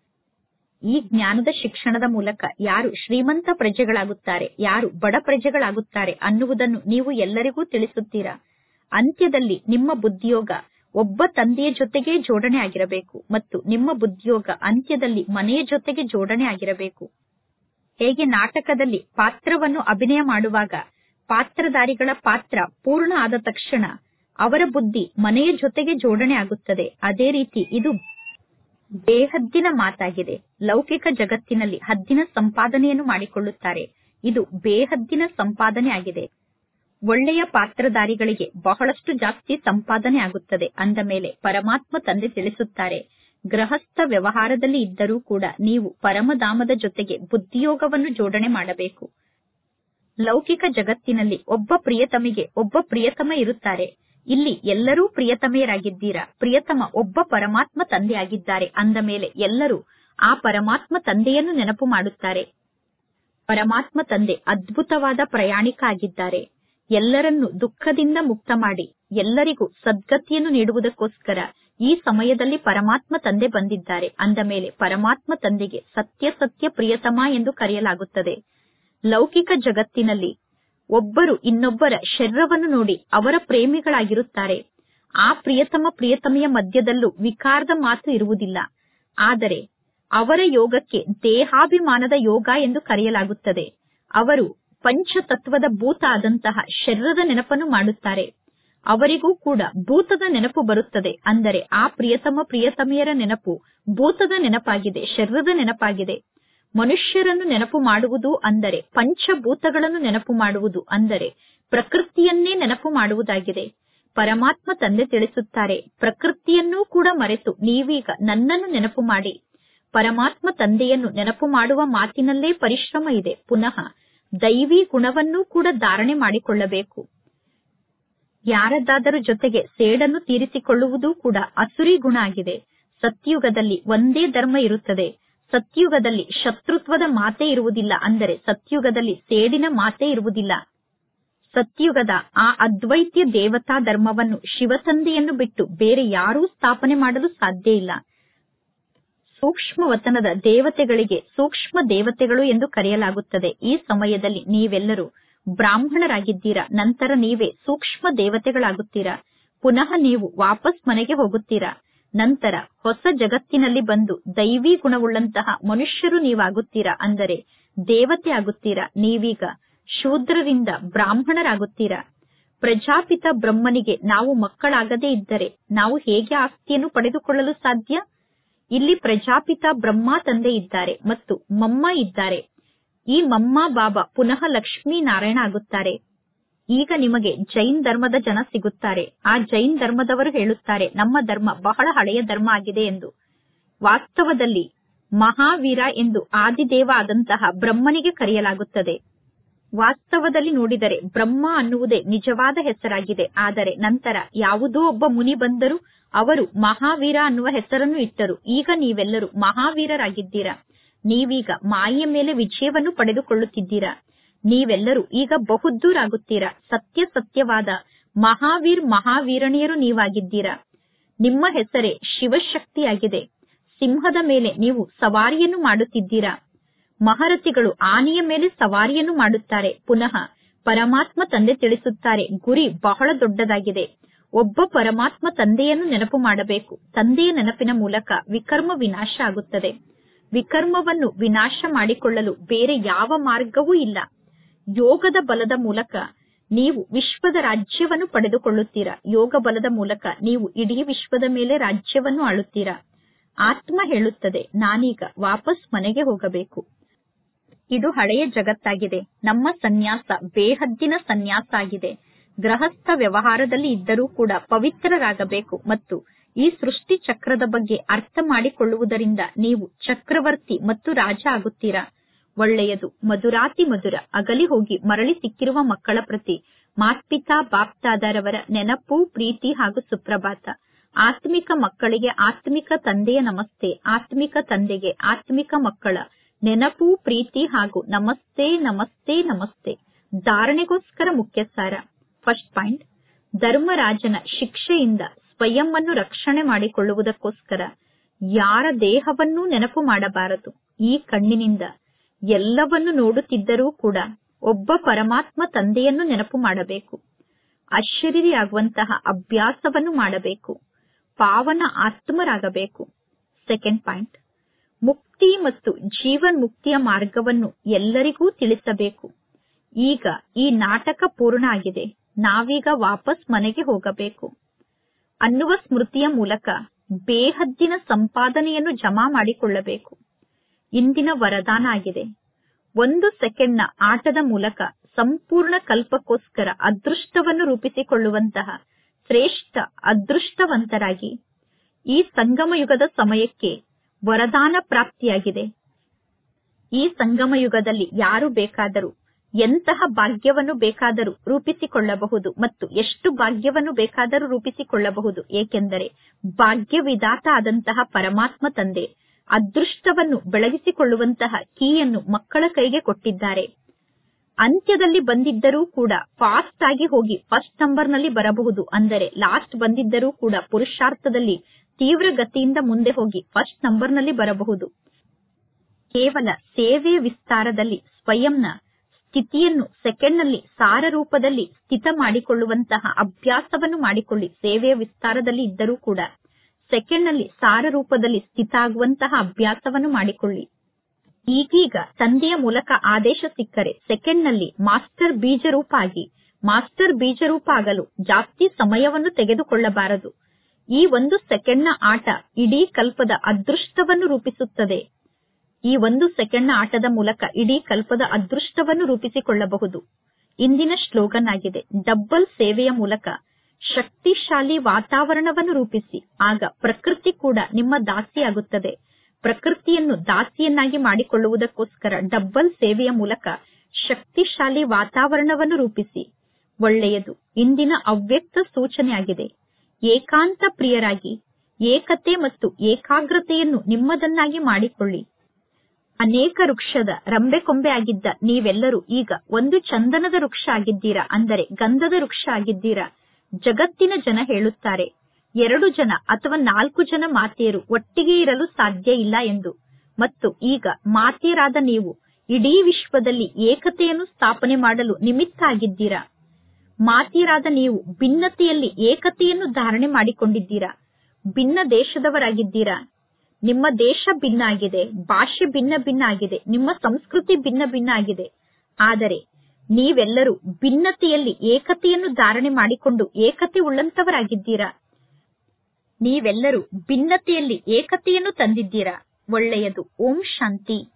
ಈ ಜ್ಞಾನದ ಶಿಕ್ಷಣದ ಮೂಲಕ ಯಾರು ಶ್ರೀಮಂತ ಪ್ರಜೆಗಳಾಗುತ್ತಾರೆ ಯಾರು ಬಡ ಪ್ರಜೆಗಳಾಗುತ್ತಾರೆ ಅನ್ನುವುದನ್ನು ನೀವು ಎಲ್ಲರಿಗೂ ತಿಳಿಸುತ್ತೀರಾ ಅಂತ್ಯದಲ್ಲಿ ನಿಮ್ಮ ಬುದ್ಧಿಯೋಗ ಒಬ್ಬ ತಂದೆಯ ಜೊತೆಗೆ ಜೋಡಣೆ ಆಗಿರಬೇಕು ಮತ್ತು ನಿಮ್ಮ ಬುದ್ಧಿಯೋಗ ಅಂತ್ಯದಲ್ಲಿ ಮನೆಯ ಜೊತೆಗೆ ಜೋಡಣೆ ಆಗಿರಬೇಕು ಹೇಗೆ ನಾಟಕದಲ್ಲಿ ಪಾತ್ರವನ್ನು ಅಭಿನಯ ಮಾಡುವಾಗ ಪಾತ್ರಧಾರಿಗಳ ಪಾತ್ರ ಪೂರ್ಣ ಆದ ತಕ್ಷಣ ಅವರ ಬುದ್ಧಿ ಮನೆಯ ಜೊತೆಗೆ ಜೋಡಣೆ ಆಗುತ್ತದೆ ಅದೇ ರೀತಿ ಇದು ಬೇಹದ್ದಿನ ಮಾತಾಗಿದೆ ಲೌಕಿಕ ಜಗತ್ತಿನಲ್ಲಿ ಹದ್ದಿನ ಸಂಪಾದನೆಯನ್ನು ಮಾಡಿಕೊಳ್ಳುತ್ತಾರೆ ಇದು ಬೇಹದ್ದಿನ ಸಂಪಾದನೆ ಆಗಿದೆ ಒಳ್ಳೆಯ ಪಾತ್ರಧಾರಿಗಳಿಗೆ ಬಹಳಷ್ಟು ಜಾಸ್ತಿ ಸಂಪಾದನೆ ಆಗುತ್ತದೆ ಅಂದ ಮೇಲೆ ಪರಮಾತ್ಮ ತಂದೆ ತಿಳಿಸುತ್ತಾರೆ ಗೃಹಸ್ಥ ವ್ಯವಹಾರದಲ್ಲಿ ಇದ್ದರೂ ಕೂಡ ನೀವು ಪರಮಧಾಮದ ಜೊತೆಗೆ ಬುದ್ಧಿಯೋಗವನ್ನು ಜೋಡಣೆ ಮಾಡಬೇಕು ಲೌಕಿಕ ಜಗತ್ತಿನಲ್ಲಿ ಒಬ್ಬ ಪ್ರಿಯತಮಿಗೆ ಒಬ್ಬ ಪ್ರಿಯತಮ ಇರುತ್ತಾರೆ ಇಲ್ಲಿ ಎಲ್ಲರೂ ಪ್ರಿಯತಮೆಯರಾಗಿದ್ದೀರಾ ಪ್ರಿಯತಮ ಒಬ್ಬ ಪರಮಾತ್ಮ ತಂದೆ ಆಗಿದ್ದಾರೆ ಅಂದ ಮೇಲೆ ಎಲ್ಲರೂ ಆ ಪರಮಾತ್ಮ ತಂದೆಯನ್ನು ನೆನಪು ಮಾಡುತ್ತಾರೆ ಪರಮಾತ್ಮ ತಂದೆ ಅದ್ಭುತವಾದ ಪ್ರಯಾಣಿಕ ಆಗಿದ್ದಾರೆ ಎಲ್ಲರನ್ನು ದುಃಖದಿಂದ ಮುಕ್ತ ಮಾಡಿ ಎಲ್ಲರಿಗೂ ಸದ್ಗತಿಯನ್ನು ನೀಡುವುದಕ್ಕೋಸ್ಕರ ಈ ಸಮಯದಲ್ಲಿ ಪರಮಾತ್ಮ ತಂದೆ ಬಂದಿದ್ದಾರೆ ಅಂದ ಮೇಲೆ ಪರಮಾತ್ಮ ತಂದೆಗೆ ಸತ್ಯ ಸತ್ಯ ಪ್ರಿಯತಮ ಎಂದು ಕರೆಯಲಾಗುತ್ತದೆ ಲೌಕಿಕ ಜಗತ್ತಿನಲ್ಲಿ ಒಬ್ಬರು ಇನ್ನೊಬ್ಬರ ಶರೀರವನ್ನು ನೋಡಿ ಅವರ ಪ್ರೇಮಿಗಳಾಗಿರುತ್ತಾರೆ ಆ ಪ್ರಿಯತಮ ಪ್ರಿಯತಮೆಯ ಮಧ್ಯದಲ್ಲೂ ವಿಕಾರದ ಮಾತು ಇರುವುದಿಲ್ಲ ಆದರೆ ಅವರ ಯೋಗಕ್ಕೆ ದೇಹಾಭಿಮಾನದ ಯೋಗ ಎಂದು ಕರೆಯಲಾಗುತ್ತದೆ ಅವರು ಪಂಚತತ್ವದ ಭೂತ ಆದಂತಹ ಶರೀರದ ನೆನಪನ್ನು ಮಾಡುತ್ತಾರೆ ಅವರಿಗೂ ಕೂಡ ಭೂತದ ನೆನಪು ಬರುತ್ತದೆ ಅಂದರೆ ಆ ಪ್ರಿಯತಮ ಪ್ರಿಯತಮೆಯರ ನೆನಪು ಭೂತದ ನೆನಪಾಗಿದೆ ಶರೀರದ ನೆನಪಾಗಿದೆ ಮನುಷ್ಯರನ್ನು ನೆನಪು ಮಾಡುವುದು ಅಂದರೆ ಪಂಚಭೂತಗಳನ್ನು ನೆನಪು ಮಾಡುವುದು ಅಂದರೆ ಪ್ರಕೃತಿಯನ್ನೇ ನೆನಪು ಮಾಡುವುದಾಗಿದೆ ಪರಮಾತ್ಮ ತಂದೆ ತಿಳಿಸುತ್ತಾರೆ ಪ್ರಕೃತಿಯನ್ನೂ ಕೂಡ ಮರೆತು ನೀವೀಗ ನನ್ನನ್ನು ನೆನಪು ಮಾಡಿ ಪರಮಾತ್ಮ ತಂದೆಯನ್ನು ನೆನಪು ಮಾಡುವ ಮಾತಿನಲ್ಲೇ ಪರಿಶ್ರಮ ಇದೆ ಪುನಃ ದೈವಿ ಗುಣವನ್ನೂ ಕೂಡ ಧಾರಣೆ ಮಾಡಿಕೊಳ್ಳಬೇಕು ಯಾರದಾದರೂ ಜೊತೆಗೆ ಸೇಡನ್ನು ತೀರಿಸಿಕೊಳ್ಳುವುದೂ ಕೂಡ ಅಸುರಿ ಗುಣ ಆಗಿದೆ ಸತ್ಯುಗದಲ್ಲಿ ಒಂದೇ ಧರ್ಮ ಇರುತ್ತದೆ ಸತ್ಯುಗದಲ್ಲಿ ಶತ್ರುತ್ವದ ಮಾತೇ ಇರುವುದಿಲ್ಲ ಅಂದರೆ ಸತ್ಯುಗದಲ್ಲಿ ಸೇಡಿನ ಮಾತೇ ಇರುವುದಿಲ್ಲ ಸತ್ಯುಗದ ಆ ಅದ್ವೈತ್ಯ ದೇವತಾ ಧರ್ಮವನ್ನು ಶಿವತಂದೆಯನ್ನು ಬಿಟ್ಟು ಬೇರೆ ಯಾರೂ ಸ್ಥಾಪನೆ ಮಾಡಲು ಸಾಧ್ಯ ಇಲ್ಲ ಸೂಕ್ಷ್ಮ ವತನದ ದೇವತೆಗಳಿಗೆ ಸೂಕ್ಷ್ಮ ದೇವತೆಗಳು ಎಂದು ಕರೆಯಲಾಗುತ್ತದೆ ಈ ಸಮಯದಲ್ಲಿ ನೀವೆಲ್ಲರೂ ಬ್ರಾಹ್ಮಣರಾಗಿದ್ದೀರಾ ನಂತರ ನೀವೇ ಸೂಕ್ಷ್ಮ ದೇವತೆಗಳಾಗುತ್ತೀರಾ ಪುನಃ ನೀವು ವಾಪಸ್ ಮನೆಗೆ ಹೋಗುತ್ತೀರಾ ನಂತರ ಹೊಸ ಜಗತ್ತಿನಲ್ಲಿ ಬಂದು ದೈವಿ ಗುಣವುಳ್ಳಂತಹ ಮನುಷ್ಯರು ನೀವಾಗುತ್ತೀರಾ ಅಂದರೆ ದೇವತೆ ಆಗುತ್ತೀರಾ ನೀವೀಗ ಶೂದ್ರರಿಂದ ಬ್ರಾಹ್ಮಣರಾಗುತ್ತೀರಾ ಪ್ರಜಾಪಿತ ಬ್ರಹ್ಮನಿಗೆ ನಾವು ಮಕ್ಕಳಾಗದೇ ಇದ್ದರೆ ನಾವು ಹೇಗೆ ಆಸ್ತಿಯನ್ನು ಪಡೆದುಕೊಳ್ಳಲು ಸಾಧ್ಯ ಇಲ್ಲಿ ಪ್ರಜಾಪಿತ ಬ್ರಹ್ಮ ತಂದೆ ಇದ್ದಾರೆ ಮತ್ತು ಮಮ್ಮ ಇದ್ದಾರೆ ಈ ಮಮ್ಮ ಬಾಬಾ ಪುನಃ ಲಕ್ಷ್ಮೀ ನಾರಾಯಣ ಆಗುತ್ತಾರೆ ಈಗ ನಿಮಗೆ ಜೈನ್ ಧರ್ಮದ ಜನ ಸಿಗುತ್ತಾರೆ ಆ ಜೈನ್ ಧರ್ಮದವರು ಹೇಳುತ್ತಾರೆ ನಮ್ಮ ಧರ್ಮ ಬಹಳ ಹಳೆಯ ಧರ್ಮ ಆಗಿದೆ ಎಂದು ವಾಸ್ತವದಲ್ಲಿ ಮಹಾವೀರ ಎಂದು ಆದಿದೇವ ಆದಂತಹ ಬ್ರಹ್ಮನಿಗೆ ಕರೆಯಲಾಗುತ್ತದೆ ವಾಸ್ತವದಲ್ಲಿ ನೋಡಿದರೆ ಬ್ರಹ್ಮ ಅನ್ನುವುದೇ ನಿಜವಾದ ಹೆಸರಾಗಿದೆ ಆದರೆ ನಂತರ ಯಾವುದೋ ಒಬ್ಬ ಮುನಿ ಬಂದರು ಅವರು ಮಹಾವೀರ ಅನ್ನುವ ಹೆಸರನ್ನು ಇಟ್ಟರು ಈಗ ನೀವೆಲ್ಲರೂ ಮಹಾವೀರರಾಗಿದ್ದೀರಾ ನೀವೀಗ ಮಾಯೆಯ ಮೇಲೆ ವಿಜಯವನ್ನು ಪಡೆದುಕೊಳ್ಳುತ್ತಿದ್ದೀರಾ ನೀವೆಲ್ಲರೂ ಈಗ ಬಹುದ್ದೂರಾಗುತ್ತೀರಾ ಸತ್ಯ ಸತ್ಯವಾದ ಮಹಾವೀರ್ ಮಹಾವೀರಣಿಯರು ನೀವಾಗಿದ್ದೀರಾ ನಿಮ್ಮ ಹೆಸರೇ ಶಿವಶಕ್ತಿಯಾಗಿದೆ ಸಿಂಹದ ಮೇಲೆ ನೀವು ಸವಾರಿಯನ್ನು ಮಾಡುತ್ತಿದ್ದೀರಾ ಮಹರಥಿಗಳು ಆನೆಯ ಮೇಲೆ ಸವಾರಿಯನ್ನು ಮಾಡುತ್ತಾರೆ ಪುನಃ ಪರಮಾತ್ಮ ತಂದೆ ತಿಳಿಸುತ್ತಾರೆ ಗುರಿ ಬಹಳ ದೊಡ್ಡದಾಗಿದೆ ಒಬ್ಬ ಪರಮಾತ್ಮ ತಂದೆಯನ್ನು ನೆನಪು ಮಾಡಬೇಕು ತಂದೆಯ ನೆನಪಿನ ಮೂಲಕ ವಿಕರ್ಮ ವಿನಾಶ ಆಗುತ್ತದೆ ವಿಕರ್ಮವನ್ನು ವಿನಾಶ ಮಾಡಿಕೊಳ್ಳಲು ಬೇರೆ ಯಾವ ಮಾರ್ಗವೂ ಇಲ್ಲ ಯೋಗದ ಬಲದ ಮೂಲಕ ನೀವು ವಿಶ್ವದ ರಾಜ್ಯವನ್ನು ಪಡೆದುಕೊಳ್ಳುತ್ತೀರಾ ಯೋಗ ಬಲದ ಮೂಲಕ ನೀವು ಇಡೀ ವಿಶ್ವದ ಮೇಲೆ ರಾಜ್ಯವನ್ನು ಆಳುತ್ತೀರಾ ಆತ್ಮ ಹೇಳುತ್ತದೆ ನಾನೀಗ ವಾಪಸ್ ಮನೆಗೆ ಹೋಗಬೇಕು ಇದು ಹಳೆಯ ಜಗತ್ತಾಗಿದೆ ನಮ್ಮ ಸನ್ಯಾಸ ಬೇಹದ್ದಿನ ಸನ್ಯಾಸ ಆಗಿದೆ ಗೃಹಸ್ಥ ವ್ಯವಹಾರದಲ್ಲಿ ಇದ್ದರೂ ಕೂಡ ಪವಿತ್ರರಾಗಬೇಕು ಮತ್ತು ಈ ಸೃಷ್ಟಿ ಚಕ್ರದ ಬಗ್ಗೆ ಅರ್ಥ ಮಾಡಿಕೊಳ್ಳುವುದರಿಂದ ನೀವು ಚಕ್ರವರ್ತಿ ಮತ್ತು ರಾಜ ಆಗುತ್ತೀರಾ ಒಳ್ಳೆಯದು ಮಧುರಾತಿ ಮಧುರ ಅಗಲಿ ಹೋಗಿ ಮರಳಿ ಸಿಕ್ಕಿರುವ ಮಕ್ಕಳ ಪ್ರತಿ ಮಾತ್ಪಿತಾ ಬಾಪ್ತಾದರವರ ನೆನಪು ಪ್ರೀತಿ ಹಾಗೂ ಸುಪ್ರಭಾತ ಆತ್ಮಿಕ ಮಕ್ಕಳಿಗೆ ಆತ್ಮಿಕ ತಂದೆಯ ನಮಸ್ತೆ ಆತ್ಮಿಕ ತಂದೆಗೆ ಆತ್ಮಿಕ ಮಕ್ಕಳ ನೆನಪು ಪ್ರೀತಿ ಹಾಗೂ ನಮಸ್ತೆ ನಮಸ್ತೆ ನಮಸ್ತೆ ಧಾರಣೆಗೋಸ್ಕರ ಮುಖ್ಯ ಸಾರ ಫಸ್ಟ್ ಪಾಯಿಂಟ್ ಧರ್ಮರಾಜನ ಶಿಕ್ಷೆಯಿಂದ ಸ್ವಯಂವನ್ನು ರಕ್ಷಣೆ ಮಾಡಿಕೊಳ್ಳುವುದಕ್ಕೋಸ್ಕರ ಯಾರ ದೇಹವನ್ನೂ ನೆನಪು ಮಾಡಬಾರದು ಈ ಕಣ್ಣಿನಿಂದ ಎಲ್ಲವನ್ನು ನೋಡುತ್ತಿದ್ದರೂ ಕೂಡ ಒಬ್ಬ ಪರಮಾತ್ಮ ತಂದೆಯನ್ನು ನೆನಪು ಮಾಡಬೇಕು ಅಶರೀರಿಯಾಗುವಂತಹ ಅಭ್ಯಾಸವನ್ನು ಮಾಡಬೇಕು ಪಾವನ ಆತ್ಮರಾಗಬೇಕು ಸೆಕೆಂಡ್ ಪಾಯಿಂಟ್ ಮುಕ್ತಿ ಮತ್ತು ಜೀವನ್ ಮುಕ್ತಿಯ ಮಾರ್ಗವನ್ನು ಎಲ್ಲರಿಗೂ ತಿಳಿಸಬೇಕು ಈಗ ಈ ನಾಟಕ ಪೂರ್ಣ ಆಗಿದೆ ನಾವೀಗ ವಾಪಸ್ ಮನೆಗೆ ಹೋಗಬೇಕು ಅನ್ನುವ ಸ್ಮೃತಿಯ ಮೂಲಕ ಬೇಹದ್ದಿನ ಸಂಪಾದನೆಯನ್ನು ಜಮಾ ಮಾಡಿಕೊಳ್ಳಬೇಕು ಇಂದಿನ ವರದಾನ ಆಗಿದೆ ಒಂದು ಸೆಕೆಂಡ್ನ ಆಟದ ಮೂಲಕ ಸಂಪೂರ್ಣ ಕಲ್ಪಕ್ಕೋಸ್ಕರ ಅದೃಷ್ಟವನ್ನು ರೂಪಿಸಿಕೊಳ್ಳುವಂತಹ ಶ್ರೇಷ್ಠ ಅದೃಷ್ಟವಂತರಾಗಿ ಈ ಸಂಗಮ ಯುಗದ ಸಮಯಕ್ಕೆ ವರದಾನ ಪ್ರಾಪ್ತಿಯಾಗಿದೆ ಈ ಸಂಗಮ ಯುಗದಲ್ಲಿ ಯಾರು ಬೇಕಾದರೂ ಎಂತಹ ಭಾಗ್ಯವನ್ನು ಬೇಕಾದರೂ ರೂಪಿಸಿಕೊಳ್ಳಬಹುದು ಮತ್ತು ಎಷ್ಟು ಭಾಗ್ಯವನ್ನು ಬೇಕಾದರೂ ರೂಪಿಸಿಕೊಳ್ಳಬಹುದು ಏಕೆಂದರೆ ಭಾಗ್ಯವಿದಾತ ಆದಂತಹ ಪರಮಾತ್ಮ ತಂದೆ ಅದೃಷ್ಟವನ್ನು ಬೆಳಗಿಸಿಕೊಳ್ಳುವಂತಹ ಕೀಯನ್ನು ಮಕ್ಕಳ ಕೈಗೆ ಕೊಟ್ಟಿದ್ದಾರೆ ಅಂತ್ಯದಲ್ಲಿ ಬಂದಿದ್ದರೂ ಕೂಡ ಫಾಸ್ಟ್ ಆಗಿ ಹೋಗಿ ಫಸ್ಟ್ ನಂಬರ್ ನಲ್ಲಿ ಬರಬಹುದು ಅಂದರೆ ಲಾಸ್ಟ್ ಬಂದಿದ್ದರೂ ಕೂಡ ಪುರುಷಾರ್ಥದಲ್ಲಿ ತೀವ್ರ ಗತಿಯಿಂದ ಮುಂದೆ ಹೋಗಿ ಫಸ್ಟ್ ನಂಬರ್ ನಲ್ಲಿ ಬರಬಹುದು ಕೇವಲ ಸೇವೆಯ ವಿಸ್ತಾರದಲ್ಲಿ ಸ್ವಯಂನ ಸ್ಥಿತಿಯನ್ನು ಸೆಕೆಂಡ್ ನಲ್ಲಿ ಸಾರ ರೂಪದಲ್ಲಿ ಸ್ಥಿತ ಮಾಡಿಕೊಳ್ಳುವಂತಹ ಅಭ್ಯಾಸವನ್ನು ಮಾಡಿಕೊಳ್ಳಿ ಸೇವೆಯ ವಿಸ್ತಾರದಲ್ಲಿ ಇದ್ದರೂ ಕೂಡ ಸೆಕೆಂಡ್ ನಲ್ಲಿ ಸಾರ ರೂಪದಲ್ಲಿ ಸ್ಥಿತ ಆಗುವಂತಹ ಅಭ್ಯಾಸವನ್ನು ಮಾಡಿಕೊಳ್ಳಿ ಈಗೀಗ ತಂದೆಯ ಮೂಲಕ ಆದೇಶ ಸಿಕ್ಕರೆ ಸೆಕೆಂಡ್ ನಲ್ಲಿ ಮಾಸ್ಟರ್ ಬೀಜರೂಪ ಆಗಿ ಮಾಸ್ಟರ್ ಬೀಜರೂಪ ಆಗಲು ಜಾಸ್ತಿ ಸಮಯವನ್ನು ತೆಗೆದುಕೊಳ್ಳಬಾರದು ಈ ಒಂದು ಸೆಕೆಂಡ್ನ ಆಟ ಇಡೀ ಕಲ್ಪದ ಅದೃಷ್ಟವನ್ನು ರೂಪಿಸುತ್ತದೆ ಈ ಒಂದು ಸೆಕೆಂಡ್ನ ಆಟದ ಮೂಲಕ ಇಡೀ ಕಲ್ಪದ ಅದೃಷ್ಟವನ್ನು ರೂಪಿಸಿಕೊಳ್ಳಬಹುದು ಇಂದಿನ ಶ್ಲೋಗನ್ ಆಗಿದೆ ಡಬ್ಬಲ್ ಸೇವೆಯ ಮೂಲಕ ಶಕ್ತಿಶಾಲಿ ವಾತಾವರಣವನ್ನು ರೂಪಿಸಿ ಆಗ ಪ್ರಕೃತಿ ಕೂಡ ನಿಮ್ಮ ದಾಸಿಯಾಗುತ್ತದೆ ಪ್ರಕೃತಿಯನ್ನು ದಾಸಿಯನ್ನಾಗಿ ಮಾಡಿಕೊಳ್ಳುವುದಕ್ಕೋಸ್ಕರ ಡಬ್ಬಲ್ ಸೇವೆಯ ಮೂಲಕ ಶಕ್ತಿಶಾಲಿ ವಾತಾವರಣವನ್ನು ರೂಪಿಸಿ ಒಳ್ಳೆಯದು ಇಂದಿನ ಅವ್ಯಕ್ತ ಸೂಚನೆಯಾಗಿದೆ ಏಕಾಂತ ಪ್ರಿಯರಾಗಿ ಏಕತೆ ಮತ್ತು ಏಕಾಗ್ರತೆಯನ್ನು ನಿಮ್ಮದನ್ನಾಗಿ ಮಾಡಿಕೊಳ್ಳಿ ಅನೇಕ ವೃಕ್ಷದ ರಂಬೆ ಕೊಂಬೆ ಆಗಿದ್ದ ನೀವೆಲ್ಲರೂ ಈಗ ಒಂದು ಚಂದನದ ವೃಕ್ಷ ಆಗಿದ್ದೀರಾ ಅಂದರೆ ಗಂಧದ ವೃಕ್ಷ ಆಗಿದ್ದೀರಾ ಜಗತ್ತಿನ ಜನ ಹೇಳುತ್ತಾರೆ ಎರಡು ಜನ ಅಥವಾ ನಾಲ್ಕು ಜನ ಮಾತೆಯರು ಒಟ್ಟಿಗೆ ಇರಲು ಸಾಧ್ಯ ಇಲ್ಲ ಎಂದು ಮತ್ತು ಈಗ ಮಾತೆಯರಾದ ನೀವು ಇಡೀ ವಿಶ್ವದಲ್ಲಿ ಏಕತೆಯನ್ನು ಸ್ಥಾಪನೆ ಮಾಡಲು ನಿಮಿತ್ತ ಆಗಿದ್ದೀರಾ ಮಾತೆಯರಾದ ನೀವು ಭಿನ್ನತೆಯಲ್ಲಿ ಏಕತೆಯನ್ನು ಧಾರಣೆ ಮಾಡಿಕೊಂಡಿದ್ದೀರಾ ಭಿನ್ನ ದೇಶದವರಾಗಿದ್ದೀರಾ ನಿಮ್ಮ ದೇಶ ಭಿನ್ನ ಆಗಿದೆ ಭಾಷೆ ಭಿನ್ನ ಭಿನ್ನ ಆಗಿದೆ ನಿಮ್ಮ ಸಂಸ್ಕೃತಿ ಭಿನ್ನ ಭಿನ್ನ ಆಗಿದೆ ಆದರೆ ನೀವೆಲ್ಲರೂ ಭಿನ್ನತೆಯಲ್ಲಿ ಏಕತೆಯನ್ನು ಧಾರಣೆ ಮಾಡಿಕೊಂಡು ಏಕತೆ ಉಳ್ಳಂತವರಾಗಿದ್ದೀರಾ ನೀವೆಲ್ಲರೂ ಭಿನ್ನತೆಯಲ್ಲಿ ಏಕತೆಯನ್ನು ತಂದಿದ್ದೀರಾ ಒಳ್ಳೆಯದು ಓಂ ಶಾಂತಿ